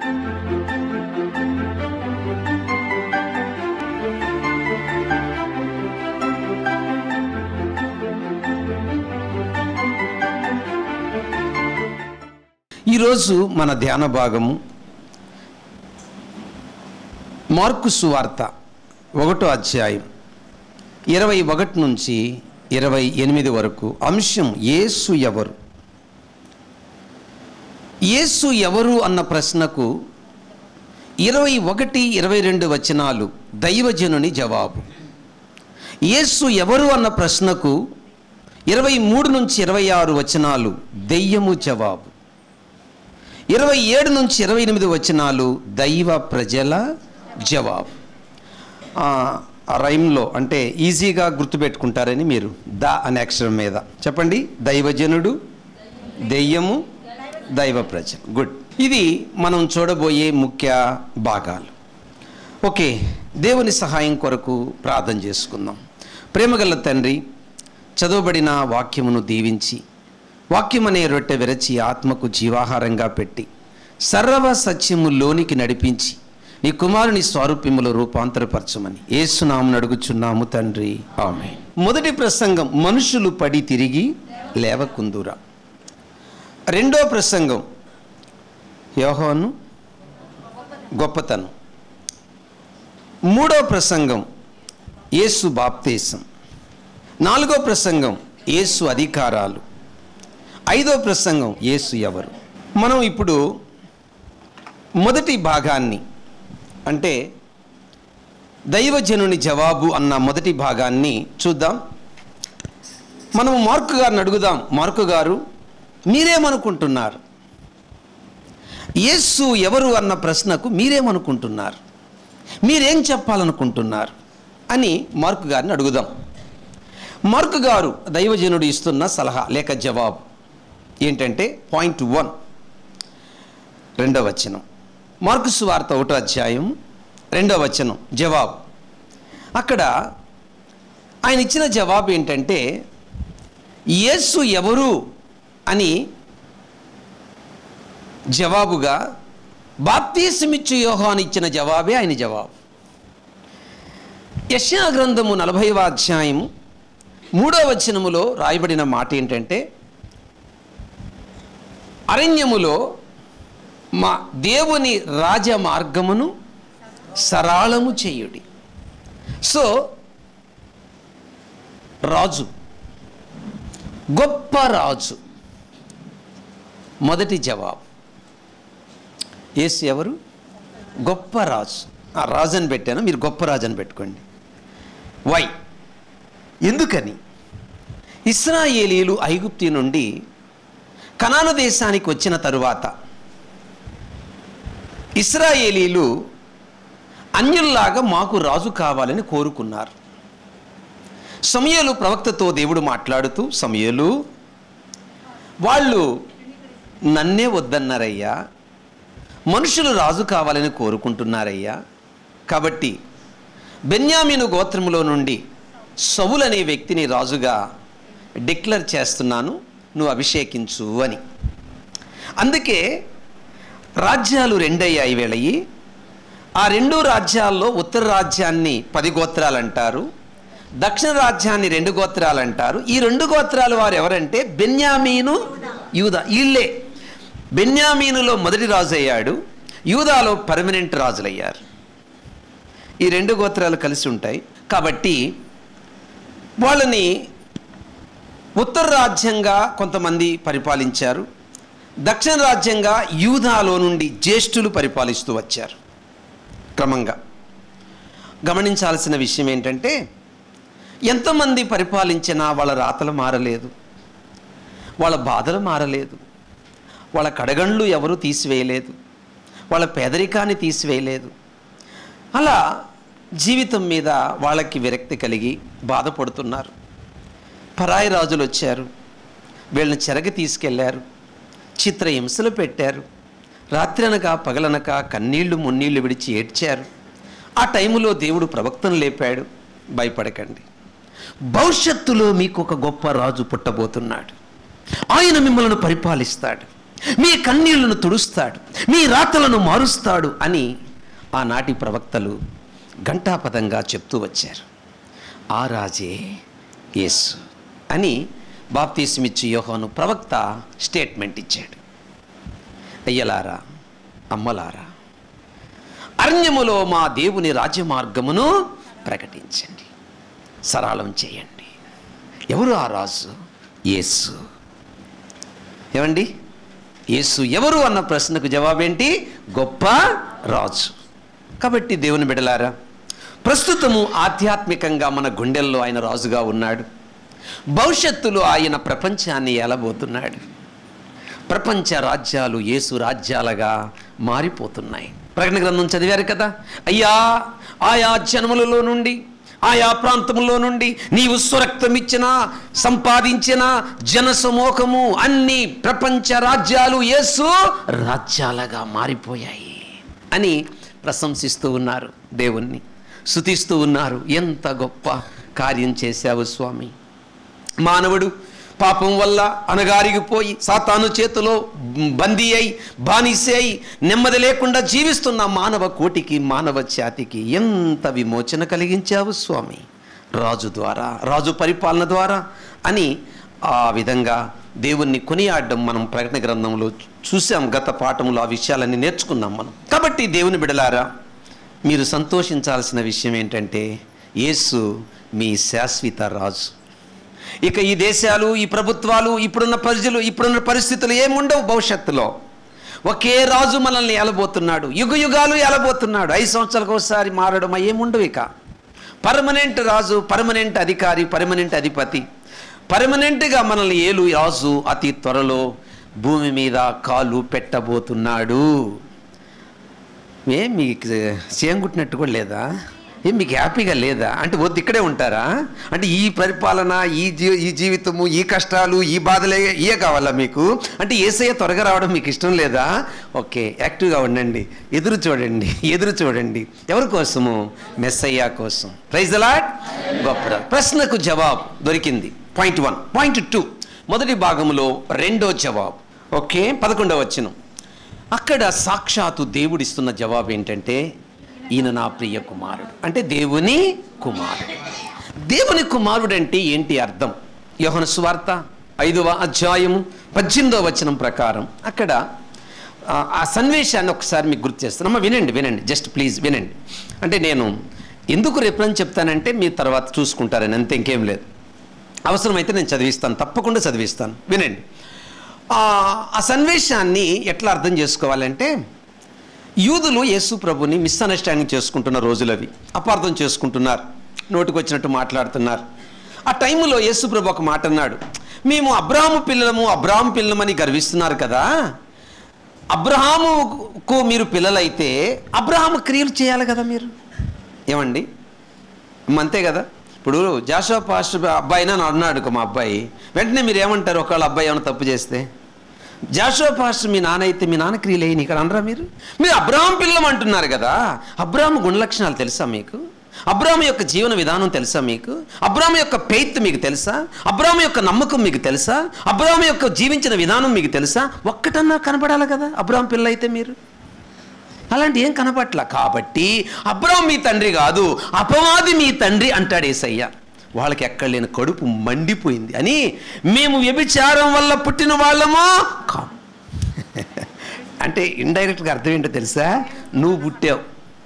ఈరోజు మన ధ్యాన భాగము మార్కు సువార్త ఒకటో అధ్యాయం ఇరవై ఒకటి నుంచి ఇరవై ఎనిమిది వరకు అంశం యేసు ఎవరు యేసు ఎవరు అన్న ప్రశ్నకు ఇరవై ఒకటి ఇరవై రెండు వచనాలు దైవజనుని జవాబు యేసు ఎవరు అన్న ప్రశ్నకు ఇరవై మూడు నుంచి ఇరవై ఆరు వచనాలు దెయ్యము జవాబు ఇరవై ఏడు నుంచి ఇరవై ఎనిమిది వచనాలు దైవ ప్రజల జవాబు ఆ, ఆ రైమ్లో అంటే ఈజీగా గుర్తుపెట్టుకుంటారని మీరు ద అనే అక్షరం మీద చెప్పండి దైవజనుడు దెయ్యము దైవ ప్రజలు గుడ్ ఇది మనం చూడబోయే ముఖ్య భాగాలు ఓకే దేవుని సహాయం కొరకు ప్రార్థన చేసుకుందాం ప్రేమగల తండ్రి చదవబడిన వాక్యమును దీవించి వాక్యం అనే రొట్టె విరచి ఆత్మకు జీవాహారంగా పెట్టి సర్వ సత్యములోనికి నడిపించి నీ కుమారుని స్వారూప్యములో రూపాంతరపరచమని ఏసునామను అడుగుచున్నాము తండ్రి ఆమె మొదటి ప్రసంగం మనుషులు పడి తిరిగి లేవకుందురా రెండో ప్రసంగం యోహోను గొప్పతనం మూడో ప్రసంగం యేసు బాప్తేశం నాలుగో ప్రసంగం యేసు అధికారాలు ఐదో ప్రసంగం యేసు ఎవరు మనం ఇప్పుడు మొదటి భాగాన్ని అంటే దైవజనుని జవాబు అన్న మొదటి భాగాన్ని చూద్దాం మనం మార్కు గారిని అడుగుదాం మార్కు గారు మీరేమనుకుంటున్నారు యేసు ఎవరు అన్న ప్రశ్నకు మీరేమనుకుంటున్నారు మీరేం చెప్పాలనుకుంటున్నారు అని మార్కు గారిని అడుగుదాం మార్కు గారు దైవజనుడు ఇస్తున్న సలహా లేక జవాబు ఏంటంటే పాయింట్ వన్ రెండవ వచనం మార్కు సువార్త ఒకటో అధ్యాయం రెండవ వచనం జవాబు అక్కడ ఆయన ఇచ్చిన జవాబు ఏంటంటే యేసు ఎవరు అని జవాబుగా బాప్తీసమిచ్చు యోహాను ఇచ్చిన జవాబే ఆయన జవాబు యశా గ్రంథము నలభైవ అధ్యాయము మూడో వచనములో రాయబడిన మాట ఏంటంటే అరణ్యములో మా దేవుని రాజ మార్గమును సరళము చేయుడి సో రాజు గొప్ప రాజు మొదటి జవాబు యేసు ఎవరు గొప్ప రాజు ఆ రాజు అని పెట్టాను మీరు గొప్ప రాజు అని పెట్టుకోండి వై ఎందుకని ఇస్రాయేలీలు ఐగుప్తి నుండి కనాను దేశానికి వచ్చిన తరువాత ఇస్రాయేలీలు అన్యుల్లాగా మాకు రాజు కావాలని కోరుకున్నారు సమయలు ప్రవక్తతో దేవుడు మాట్లాడుతూ సమయలు వాళ్ళు నన్నే వద్దన్నారయ్యా మనుషులు రాజు కావాలని కోరుకుంటున్నారయ్యా కాబట్టి బెన్యామీను గోత్రములో నుండి సవులు అనే వ్యక్తిని రాజుగా డిక్లేర్ చేస్తున్నాను నువ్వు అభిషేకించు అని అందుకే రాజ్యాలు రెండయ్యాయి వేళయి ఆ రెండు రాజ్యాల్లో ఉత్తర రాజ్యాన్ని పది గోత్రాలు అంటారు దక్షిణ రాజ్యాన్ని రెండు గోత్రాలు అంటారు ఈ రెండు గోత్రాలు వారు ఎవరంటే బెన్యామీను యూద వీళ్ళే బెన్యామీనులో మొదటి రాజు అయ్యాడు యూదాలో పర్మనెంట్ రాజులయ్యారు ఈ రెండు గోత్రాలు కలిసి ఉంటాయి కాబట్టి వాళ్ళని ఉత్తర రాజ్యంగా కొంతమంది పరిపాలించారు దక్షిణ రాజ్యంగా యూదాలో నుండి జ్యేష్ఠులు పరిపాలిస్తూ వచ్చారు క్రమంగా గమనించాల్సిన విషయం ఏంటంటే ఎంతమంది పరిపాలించినా వాళ్ళ రాతలు మారలేదు వాళ్ళ బాధలు మారలేదు వాళ్ళ కడగండ్లు ఎవరు తీసివేయలేదు వాళ్ళ పేదరికాన్ని తీసివేయలేదు అలా జీవితం మీద వాళ్ళకి విరక్తి కలిగి బాధపడుతున్నారు పరాయి రాజులు వచ్చారు వీళ్ళని చెరగ తీసుకెళ్లారు చిత్రహింసలు పెట్టారు రాత్రనక పగలనక కన్నీళ్లు మున్నీళ్లు విడిచి ఏడ్చారు ఆ టైములో దేవుడు ప్రవక్తను లేపాడు భయపడకండి భవిష్యత్తులో మీకు ఒక గొప్ప రాజు పుట్టబోతున్నాడు ఆయన మిమ్మల్ని పరిపాలిస్తాడు మీ కన్నీళ్లను తుడుస్తాడు మీ రాతలను మారుస్తాడు అని ఆనాటి ప్రవక్తలు ఘంటాపదంగా చెప్తూ వచ్చారు ఆ రాజే యేసు అని బాప్తీసమిచ్చి యోహాను ప్రవక్త స్టేట్మెంట్ ఇచ్చాడు అయ్యలారా అమ్మలారా అరణ్యములో మా దేవుని రాజ్యమార్గమును ప్రకటించండి సరళం చేయండి ఎవరు ఆ రాజు యేసు ఏమండి యేసు ఎవరు అన్న ప్రశ్నకు జవాబేంటి గొప్ప రాజు కాబట్టి దేవుని బిడలారా ప్రస్తుతము ఆధ్యాత్మికంగా మన గుండెల్లో ఆయన రాజుగా ఉన్నాడు భవిష్యత్తులో ఆయన ప్రపంచాన్ని ఏలబోతున్నాడు ప్రపంచ రాజ్యాలు యేసు రాజ్యాలుగా మారిపోతున్నాయి ప్రకటన గ్రంథం చదివారు కదా అయ్యా ఆయా జన్మలలో నుండి ఆయా ప్రాంతంలో నుండి నీవు స్వరక్తం ఇచ్చిన సంపాదించిన జనసమూహము అన్ని ప్రపంచ రాజ్యాలు యేసు రాజ్యాలుగా మారిపోయాయి అని ప్రశంసిస్తూ ఉన్నారు దేవుణ్ణి స్తుతిస్తూ ఉన్నారు ఎంత గొప్ప కార్యం చేశావు స్వామి మానవుడు పాపం వల్ల అనగారిగిపోయి సాతాను చేతిలో బందీ అయి బానిసే అయి నెమ్మది లేకుండా జీవిస్తున్న మానవ కోటికి మానవ జాతికి ఎంత విమోచన కలిగించావు స్వామి రాజు ద్వారా రాజు పరిపాలన ద్వారా అని ఆ విధంగా దేవుణ్ణి కొనియాడడం మనం ప్రకటన గ్రంథంలో చూసాం గత పాఠంలో ఆ విషయాలన్నీ నేర్చుకున్నాం మనం కాబట్టి దేవుని బిడలారా మీరు సంతోషించాల్సిన విషయం ఏంటంటే యేసు మీ శాశ్వత రాజు ఇక ఈ దేశాలు ఈ ప్రభుత్వాలు ఇప్పుడున్న ప్రజలు ఇప్పుడున్న పరిస్థితులు ఏముండవు భవిష్యత్తులో ఒకే రాజు మనల్ని ఏలబోతున్నాడు యుగ యుగాలు ఏలబోతున్నాడు ఐదు సంవత్సరాలకు ఒకసారి మారడం ఏముండవు ఇక పర్మనెంట్ రాజు పర్మనెంట్ అధికారి పర్మనెంట్ అధిపతి పర్మనెంట్గా మనల్ని ఏలు రాజు అతి త్వరలో భూమి మీద కాలు పెట్టబోతున్నాడు ఏ మీకు సేమ్ కుట్టినట్టు కూడా లేదా ఏం మీకు హ్యాపీగా లేదా అంటే వద్దు ఇక్కడే ఉంటారా అంటే ఈ పరిపాలన ఈ జీ ఈ జీవితము ఈ కష్టాలు ఈ బాధలే ఇయే కావాలా మీకు అంటే ఏసయ్య త్వరగా రావడం మీకు ఇష్టం లేదా ఓకే యాక్టివ్గా ఉండండి ఎదురు చూడండి ఎదురు చూడండి ఎవరి కోసము మెస్సయ్య కోసం ప్రైజ్ అలాట్ గొప్ప ప్రశ్నకు జవాబు దొరికింది పాయింట్ వన్ పాయింట్ టూ మొదటి భాగంలో రెండో జవాబు ఓకే పదకొండవ వచ్చినం అక్కడ సాక్షాత్తు దేవుడిస్తున్న జవాబు ఏంటంటే ఈయన నా ప్రియ కుమారుడు అంటే దేవుని కుమారుడు దేవుని కుమారుడు అంటే ఏంటి అర్థం యోహన సువార్త ఐదవ అధ్యాయము పద్దెనిమిదవ వచనం ప్రకారం అక్కడ ఆ, ఆ సన్నివేశాన్ని ఒకసారి మీకు గుర్తు చేస్తాను అమ్మ వినండి వినండి జస్ట్ ప్లీజ్ వినండి అంటే నేను ఎందుకు రిఫరెన్స్ చెప్తానంటే మీరు తర్వాత చూసుకుంటారని అంతే ఇంకేం లేదు అవసరమైతే నేను చదివిస్తాను తప్పకుండా చదివిస్తాను వినండి ఆ ఆ సన్నివేశాన్ని ఎట్లా అర్థం చేసుకోవాలంటే యూదులు యేసు ప్రభుని మిస్అండర్స్టాండింగ్ చేసుకుంటున్న రోజులవి అపార్థం చేసుకుంటున్నారు నోటికి వచ్చినట్టు మాట్లాడుతున్నారు ఆ టైంలో యేసు ప్రభు ఒక మాట అన్నాడు మేము అబ్రాహాము పిల్లలము అబ్రాహాము పిల్లలమని గర్విస్తున్నారు కదా అబ్రహాముకు మీరు పిల్లలైతే అబ్రహాము క్రియలు చేయాలి కదా మీరు ఏమండి అమ్మ, అంతే కదా ఇప్పుడు జాషా పాస్టర్ అబ్బాయినా అని అన్నాడు ఒక మా అబ్బాయి వెంటనే మీరు ఏమంటారు ఒకవేళ అబ్బాయి ఏమైనా తప్పు చేస్తే జాషువా పాస్టర్ మీ నాన్న అయితే మీ నాన్న క్రియలు అయ్యి ఇక్కడ అనరా మీరు మీరు అబ్రాహం పిల్లం అంటున్నారు కదా అబ్రాహం గుణలక్షణాలు తెలుసా మీకు అబ్రాహం యొక్క జీవన విధానం తెలుసా మీకు అబ్రాహం యొక్క పెయిత్ మీకు తెలుసా అబ్రాహం యొక్క నమ్మకం మీకు తెలుసా అబ్రాహం యొక్క జీవించిన విధానం మీకు తెలుసా ఒక్కటన్నా కనపడాలి కదా అబ్రాహం పిల్ల అయితే మీరు అలాంటి ఏం కనపట్ల కాబట్టి అబ్రాహం మీ తండ్రి కాదు అపవాది మీ తండ్రి అంటాడు ఏసయ్య వాళ్ళకి ఎక్కడ లేని కడుపు మండిపోయింది అని మేము వ్యభిచారం వల్ల పుట్టిన వాళ్ళమో కా అంటే ఇండైరెక్ట్గా అర్థం ఏంటో తెలుసా నువ్వు పుట్టావు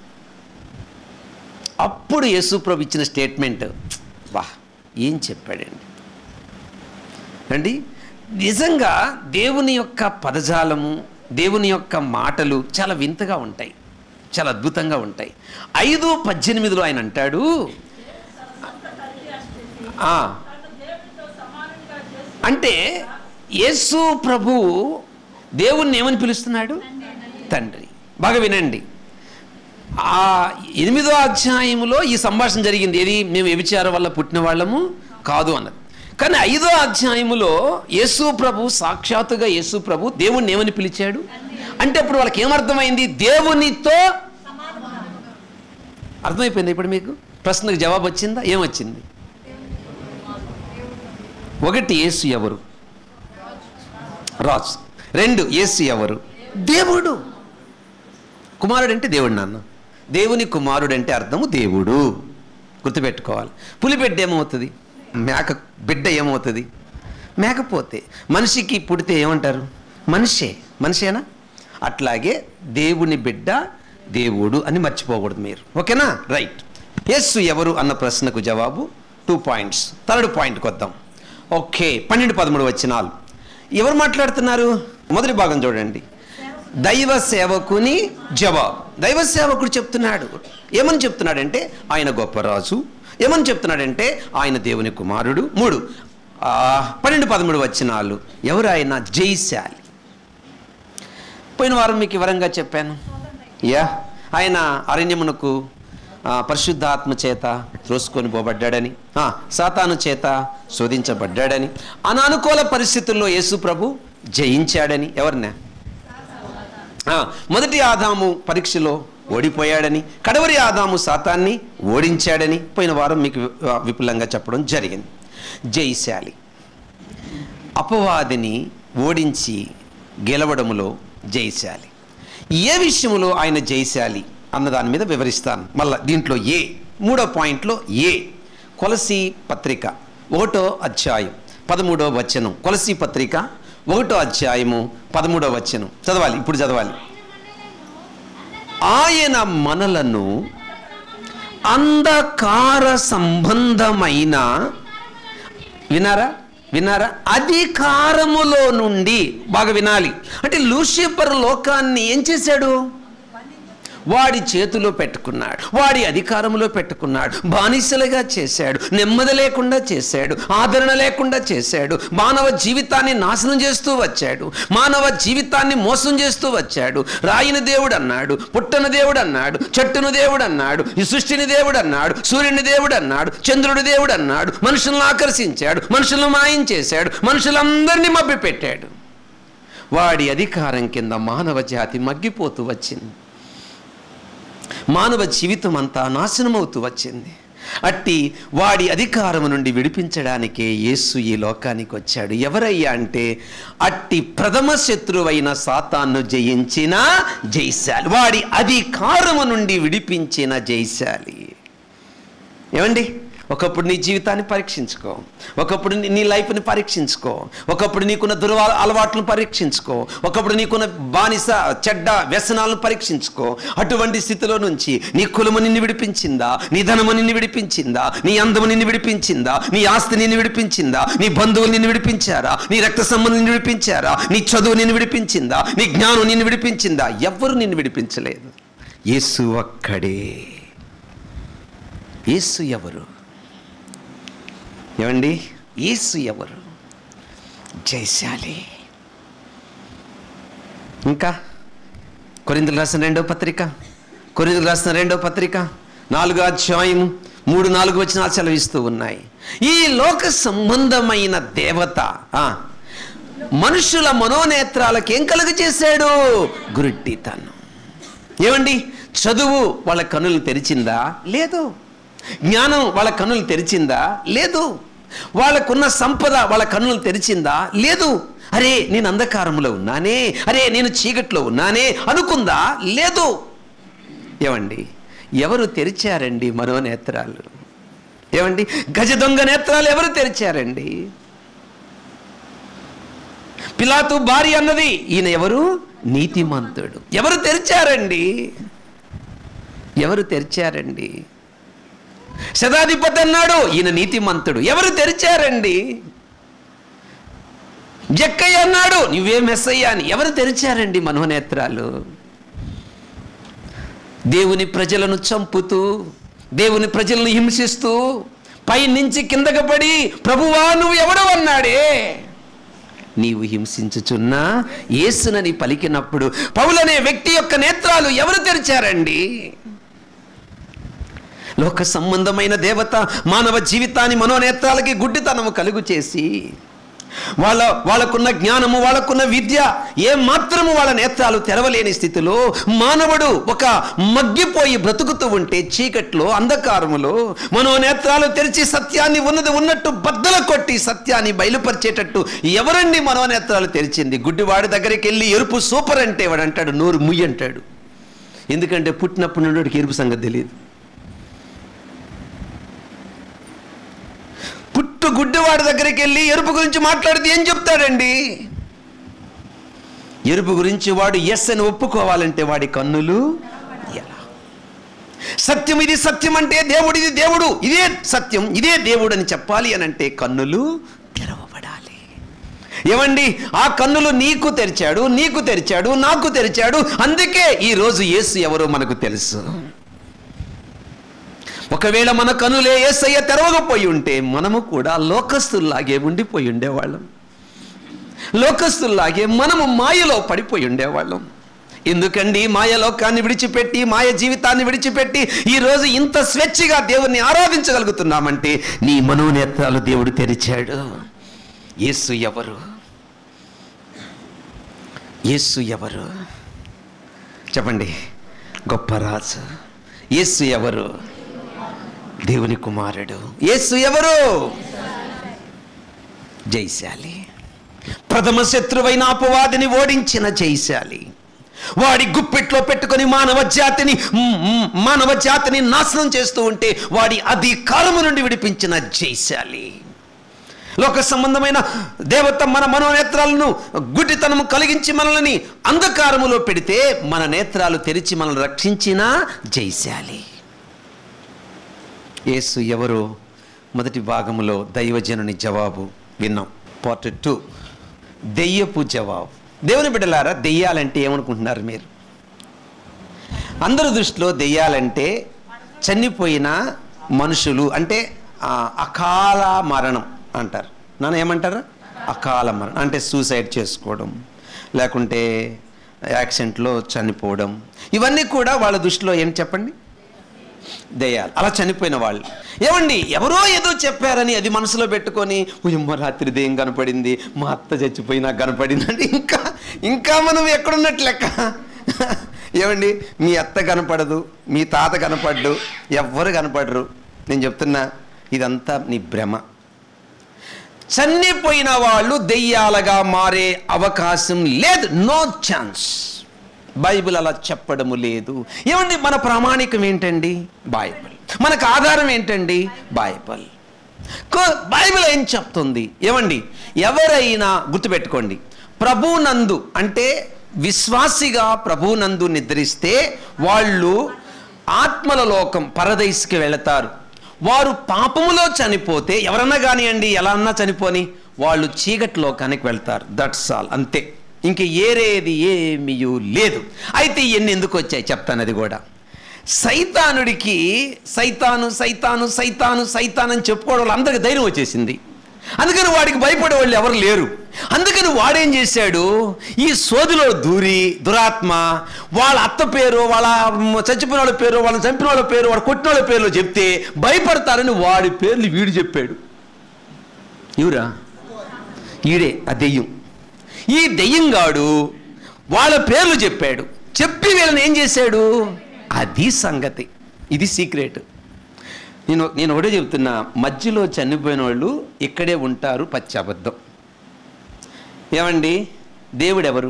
అప్పుడు యేసుప్రభు ఇచ్చిన స్టేట్మెంట్ వా ఏం చెప్పాడండి అండి నిజంగా దేవుని యొక్క పదజాలము దేవుని యొక్క మాటలు చాలా వింతగా ఉంటాయి చాలా అద్భుతంగా ఉంటాయి ఐదు పద్దెనిమిదిలో ఆయన అంటాడు ఆ, అంటే యేసు ప్రభు దేవుణ్ణి ఏమని పిలుస్తున్నాడు తండ్రి బాగా వినండి ఆ ఎనిమిదో అధ్యాయములో ఈ సంభాషణ జరిగింది ఏది మేము వ్యభిచారం వల్ల పుట్టిన వాళ్ళము కాదు అన్నది కానీ ఐదో అధ్యాయములో యేసు ప్రభు సాక్షాత్తుగా యేసు ప్రభు దేవుణ్ణి ఏమని పిలిచాడు అంటే అప్పుడు వాళ్ళకి ఏమర్థమైంది దేవునితో అర్థమైపోయింది ఇప్పుడు మీకు ప్రశ్నకు జవాబు వచ్చిందా ఏమొచ్చింది ఒకటి యేసు ఎవరు రాజు రెండు యేసు ఎవరు దేవుడు కుమారుడు అంటే దేవుడు నాన్న దేవుని కుమారుడు అంటే అర్థము దేవుడు గుర్తుపెట్టుకోవాలి పులిబిడ్డ ఏమవుతుంది మేక బిడ్డ ఏమవుతుంది మేకపోతే మనిషికి పుడితే ఏమంటారు మనిషే మనిషేనా అట్లాగే దేవుని బిడ్డ దేవుడు అని మర్చిపోకూడదు మీరు ఓకేనా రైట్ యస్సు ఎవరు అన్న ప్రశ్నకు జవాబు టూ పాయింట్స్ థర్డ్ పాయింట్కి వద్దాం ఓకే పన్నెండు పదమూడు వచ్చినాలు ఎవరు మాట్లాడుతున్నారు మొదటి భాగం చూడండి దైవ సేవకుని జవాబు దైవ సేవకుడు చెప్తున్నాడు ఏమని చెప్తున్నాడంటే ఆయన గొప్ప రాజు ఏమని చెప్తున్నాడంటే ఆయన దేవుని కుమారుడు మూడు ఆ, పన్నెండు పదమూడు వచ్చినాలు ఎవరు ఆయన జైశాలి పోయిన వారం మీకు వివరంగా చెప్పాను యా ఆయన అరణ్యమునకు ఆ, పరిశుద్ధాత్మ చేత త్రోసుకొని పోబడ్డాడని ఆ, సాతాను చేత శోధించబడ్డాడని అనానుకూల పరిస్థితుల్లో యేసు ప్రభు జయించాడని ఎవరినా ఆ, మొదటి ఆదాము పరీక్షలో ఓడిపోయాడని కడవరి ఆదాము సాతాన్ని ఓడించాడని పోయిన వారం మీకు వి- విపులంగా చెప్పడం జరిగింది జైశాలి అపవాదిని ఓడించి గెలవడములో జైశాలి ఏ విషయంలో ఆయన జైశాలి అన్న దాని మీద వివరిస్తాను మళ్ళా దీంట్లో ఏ మూడో పాయింట్లో ఏ కొలసి పత్రిక ఒకటో అధ్యాయం పదమూడో వచనం కొలసి పత్రిక ఒకటో అధ్యాయము పదమూడో వచనం చదవాలి ఇప్పుడు చదవాలి ఆయన మనలను అంధకార సంబంధమైన వినారా వినారా అధికారములో నుండి బాగా వినాలి అంటే లూసిఫర్ లోకాన్ని ఏం చేశాడు వాడి చేతిలో పెట్టుకున్నాడు వాడి అధికారంలో పెట్టుకున్నాడు బానిసలుగా చేశాడు నెమ్మది లేకుండా చేశాడు ఆదరణ లేకుండా చేశాడు మానవ జీవితాన్ని నాశనం చేస్తూ వచ్చాడు మానవ జీవితాన్ని మోసం చేస్తూ వచ్చాడు రాయిని దేవుడు అన్నాడు పుట్టన దేవుడు అన్నాడు చెట్టును దేవుడు అన్నాడు ఈ సృష్టిని దేవుడు అన్నాడు సూర్యుని దేవుడు అన్నాడు చంద్రుడి దేవుడు అన్నాడు మనుషులను ఆకర్షించాడు మనుషులను మాయం చేశాడు మనుషులందరినీ మభ్యపెట్టాడు వాడి అధికారం కింద మానవ జాతి మగ్గిపోతూ వచ్చింది మానవ జీవితం అంతా నాశనమవుతూ వచ్చింది అట్టి వాడి అధికారము నుండి విడిపించడానికే యేసు ఈ లోకానికి వచ్చాడు ఎవరయ్యా అంటే అట్టి ప్రథమ శత్రువైన సాతాన్ను జయించిన జైశాలి వాడి అధికారము నుండి విడిపించిన జైశాలి ఏమండి ఒకప్పుడు నీ జీవితాన్ని పరీక్షించుకో ఒకప్పుడు నీ- నీ లైఫ్ని పరీక్షించుకో ఒకప్పుడు నీకున్న దుర్వ అలవాట్లను పరీక్షించుకో ఒకప్పుడు నీకున్న బానిస చెడ్డ వ్యసనాలను పరీక్షించుకో అటువంటి స్థితిలో నుంచి నీ కులము నిన్ను విడిపించిందా నీ ధనము నిన్ను విడిపించిందా నీ అందము నిన్ను విడిపించిందా నీ ఆస్తి నిన్ను విడిపించిందా నీ బంధువులు నిన్ను విడిపించారా నీ రక్త సంబంధం నిన్ను విడిపించారా నీ చదువు నిన్ను విడిపించిందా నీ జ్ఞానం నిన్ను విడిపించిందా ఎవ్వరు నిన్ను విడిపించలేదు యేసు ఒక్కడే యేసు ఎవరు ఏమండి యేసు ఎవరు జయశాలి ఇంకా కొరిందులు రాసిన రెండో పత్రిక కొరిందులు రాసిన రెండో పత్రిక నాలుగో అధ్యాయం మూడు నాలుగు వచనాలు సెలవిస్తూ ఉన్నాయి ఈ లోక సంబంధమైన దేవత ఆ, మనుషుల మనోనేత్రాలకు ఏం కలుగ చేశాడు గురుట్టితనం ఏమండి చదువు వాళ్ళ కన్నులు తెరిచిందా లేదు జ్ఞానం వాళ్ళ కన్నులు తెరిచిందా లేదు వాళ్ళకున్న సంపద వాళ్ళ కన్నులు తెరిచిందా లేదు అరే నేను అంధకారంలో ఉన్నానే అరే నేను చీకట్లో ఉన్నానే అనుకుందా లేదు ఏమండి ఎవరు తెరిచారండి మనోనేత్రాలు ఏమండి గజ దొంగ నేత్రాలు ఎవరు తెరిచారండి పిలాతు భార్య అన్నది ఈయన ఎవరు నీతిమంతుడు ఎవరు తెరిచారండి ఎవరు తెరిచారండి శతాధిపతి అన్నాడు ఈయన నీతిమంతుడు ఎవరు తెరిచారండి జక్కయ్య అన్నాడు నువ్వే మెస్సయ్యా అని ఎవరు తెరిచారండి మనోనేత్రాలు దేవుని ప్రజలను చంపుతూ దేవుని ప్రజలను హింసిస్తూ పైనుంచి కిందకు పడి ప్రభువా నువ్వు ఎవడు అన్నాడే నీవు హింసించుచున్నా యేసునని పలికినప్పుడు పౌలనే వ్యక్తి యొక్క నేత్రాలు ఎవరు తెరిచారండి లోక సంబంధమైన దేవత మానవ జీవితాన్ని మనోనేత్రాలకి గుడ్డితనము కలుగు చేసి వాళ్ళ వాళ్ళకున్న జ్ఞానము వాళ్ళకున్న విద్య ఏ మాత్రము వాళ్ళ నేత్రాలు తెరవలేని స్థితిలో మానవుడు ఒక మగ్గిపోయి బ్రతుకుతూ ఉంటే చీకట్లో అంధకారములో మనో నేత్రాలు తెరిచి సత్యాన్ని ఉన్నది ఉన్నట్టు బద్దల కొట్టి సత్యాన్ని బయలుపరిచేటట్టు ఎవరండి మనోనేత్రాలు తెరిచింది గుడ్డివాడి దగ్గరికి వెళ్ళి ఎరుపు సూపర్ అంటే వాడు అంటాడు నోరు ముయ్యి అంటాడు ఎందుకంటే పుట్టినప్పుడు నుండి వాడికి ఎరుపు సంగతి తెలియదు పుట్టు గుడ్డివాడి దగ్గరికి వెళ్ళి ఎరుపు గురించి మాట్లాడితే ఏం చెప్తాడండి ఎరుపు గురించి వాడు ఎస్ అని ఒప్పుకోవాలంటే వాడి కన్నులు ఎలా సత్యం ఇది సత్యం అంటే దేవుడు ఇది దేవుడు ఇదే సత్యం ఇదే దేవుడు అని చెప్పాలి అని అంటే కన్నులు తెరవబడాలి ఏమండి ఆ కన్నులు నీకు తెరిచాడు నీకు తెరిచాడు నాకు తెరిచాడు అందుకే ఈరోజు యేసు ఎవరో మనకు తెలుసు ఒకవేళ మన కనులే ఏసయ్య తెరవకపోయి ఉంటే మనము కూడా లోకస్తుల్లాగే ఉండిపోయి ఉండేవాళ్ళం లోకస్తుల్లాగే మనము మాయలో పడిపోయి ఉండేవాళ్ళం ఎందుకండి మాయ లోకాన్ని విడిచిపెట్టి మాయ జీవితాన్ని విడిచిపెట్టి ఈరోజు ఇంత స్వేచ్ఛగా దేవుణ్ణి ఆరాధించగలుగుతున్నామంటే నీ మనోనేత్రాలు దేవుడు తెరిచాడు యేసు ఎవరు యేసు ఎవరు చెప్పండి గొప్ప రాజు యేసు ఎవరు దేవుని కుమారుడు యేసు ఎవరు జైశాలి ప్రథమ శత్రువైన అపవాదిని ఓడించిన జైశాలి వాడి గుప్పెట్లో పెట్టుకొని మానవ జాతిని మ్, మ్, మానవ జాతిని నాశనం చేస్తూ ఉంటే వాడి అధికారము నుండి విడిపించిన జైశాలి లోక సంబంధమైన దేవత మన మనోనేత్రాలను గుడ్డితనము కలిగించి మనల్ని అంధకారములో పెడితే మన నేత్రాలు తెరిచి మనల్ని రక్షించిన జైశాలి యేసు ఎవరు మొదటి భాగములో దైవజనుని జవాబు విన్నాం పార్ట్ టూ దెయ్యపు జవాబు దేవుని బిడ్డలారా దెయ్యాలంటే ఏమనుకుంటున్నారు మీరు అందరి దృష్టిలో దెయ్యాలంటే చనిపోయిన మనుషులు అంటే ఆ, అకాల మరణం అంటారు నన్ను ఏమంటారు అకాల మరణం అంటే సూసైడ్ చేసుకోవడం లేకుంటే యాక్సిడెంట్లో చనిపోవడం ఇవన్నీ కూడా వాళ్ళ దృష్టిలో ఏం చెప్పండి దయ్యాలు అలా చనిపోయిన వాళ్ళు ఏమండి ఎవరో ఏదో చెప్పారని అది మనసులో పెట్టుకొని ఉయమ్మ రాత్రి దెయ్యం కనపడింది మా అత్త చచ్చిపోయినా కనపడింది అంటే ఇంకా ఇంకా మనం ఎక్కడున్నట్టు లెక్క ఏమండి మీ అత్త కనపడదు మీ తాత కనపడ్డు ఎవ్వరు కనపడరు నేను చెప్తున్నా ఇదంతా నీ భ్రమ చనిపోయిన వాళ్ళు దెయ్యాలుగా మారే అవకాశం లేదు నో ఛాన్స్ బైబిల్ అలా చెప్పడము లేదు ఏమండి మన ప్రామాణికం ఏంటండి బైబిల్ మనకు ఆధారం ఏంటండి బైబిల్ కో- బైబిల్ ఏం చెప్తుంది ఏమండి ఎవరైనా గుర్తుపెట్టుకోండి ప్రభునందు అంటే విశ్వాసిగా ప్రభునందు నిద్రిస్తే వాళ్ళు ఆత్మల లోకం పరదైస్కి వెళతారు వారు పాపములో చనిపోతే ఎవరన్నా కానివ్వండి ఎలా అన్నా చనిపోని వాళ్ళు చీకటి లోకానికి వెళ్తారు దట్స్ ఆల్ అంతే ఇంక ఏరేది ఏమీయూ లేదు అయితే ఇవన్నీ ఎందుకు వచ్చాయి చెప్తాను అది కూడా సైతానుడికి సైతాను సైతాను సైతాను సైతాన్ అని చెప్పుకోవడం వల్ల అందరికి ధైర్యం వచ్చేసింది అందుకని వాడికి భయపడే వాళ్ళు ఎవరు లేరు అందుకని వాడేం చేశాడు ఈ సోదిలో దూరి దురాత్మ వాళ్ళ అత్త పేరు వాళ్ళ చచ్చిపోయిన వాళ్ళ పేరు వాళ్ళని చంపిన వాళ్ళ పేరు వాడు కొట్టిన వాళ్ళ పేర్లు చెప్తే భయపడతారని వాడి పేర్లు వీడు చెప్పాడు ఇవురా ఈడే ఆ దెయ్యం ఈ దెయ్యంగాడు వాళ్ళ పేర్లు చెప్పాడు చెప్పి వీళ్ళని ఏం చేశాడు అది సంగతి ఇది సీక్రెట్ నేను నేను ఒకటే చెప్తున్నా మధ్యలో చనిపోయిన వాళ్ళు ఇక్కడే ఉంటారు పచ్చి అబద్ధం ఏమండి దేవుడు ఎవరు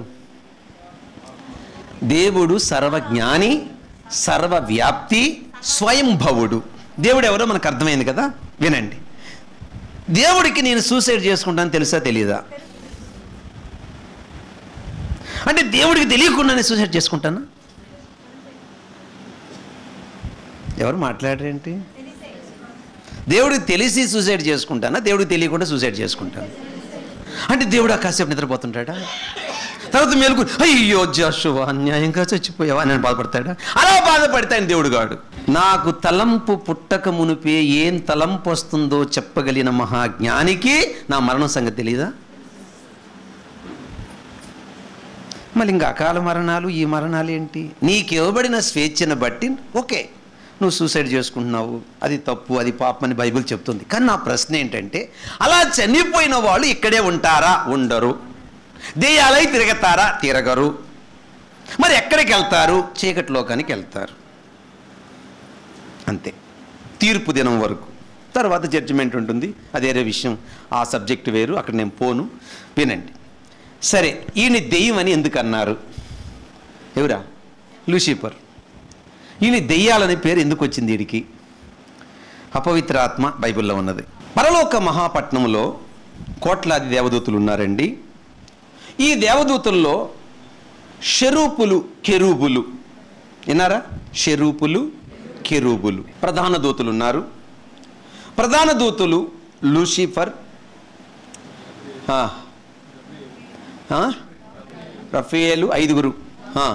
దేవుడు సర్వజ్ఞాని సర్వవ్యాప్తి స్వయంభవుడు దేవుడు ఎవరో మనకు అర్థమైంది కదా వినండి దేవుడికి నేను సూసైడ్ చేసుకుంటాను తెలుసా తెలీదా అంటే దేవుడికి తెలియకుండానే సూసైడ్ చేసుకుంటానా ఎవరు మాట్లాడరేంటి దేవుడికి తెలిసి సూసైడ్ చేసుకుంటానా దేవుడికి తెలియకుండా సూసైడ్ చేసుకుంటాను అంటే దేవుడు ఆ కాసేపు నిద్రపోతుంటాడా తర్వాత మేలుకు అయ్యో జాషువా అన్యాయంగా చచ్చిపోయావా అని బాధపడతాడా అలా బాధపడతాను దేవుడు గాడు నాకు తలంపు పుట్టక మునిపే ఏం తలంపు వస్తుందో చెప్పగలిగిన మహాజ్ఞానికి నా మరణం సంగతి తెలీదా మళ్ళీ ఇంకా అకాల మరణాలు ఈ మరణాలు ఏంటి నీకు ఇవ్వబడిన స్వేచ్ఛను బట్టి ఓకే నువ్వు సూసైడ్ చేసుకుంటున్నావు అది తప్పు అది పాపం అని బైబిల్ చెప్తుంది కానీ నా ప్రశ్న ఏంటంటే అలా చనిపోయిన వాళ్ళు ఇక్కడే ఉంటారా ఉండరు దెయ్యాలై తిరగతారా తిరగరు మరి ఎక్కడికి వెళ్తారు చీకటి లోకానికి వెళ్తారు అంతే తీర్పు దినం వరకు తర్వాత జడ్జిమెంట్ ఉంటుంది అదేరే విషయం ఆ సబ్జెక్ట్ వేరు అక్కడ నేను పోను వినండి సరే ఈయన దెయ్యం అని ఎందుకు అన్నారు ఎవరా లూసిఫర్ ఈయన దెయ్యాలనే పేరు ఎందుకు వచ్చింది వీడికి అపవిత్ర ఆత్మ బైబిల్లో ఉన్నది పరలోక మహాపట్నంలో కోట్లాది దేవదూతులు ఉన్నారండి ఈ దేవదూతుల్లో షరూపులు కెరూబులు విన్నారా షరూపులు కెరూబులు ప్రధాన దూతులు ఉన్నారు ప్రధాన దూతులు లూసిఫర్ ఆ, ఆ, రఫేలు ఐదుగురు ఆ,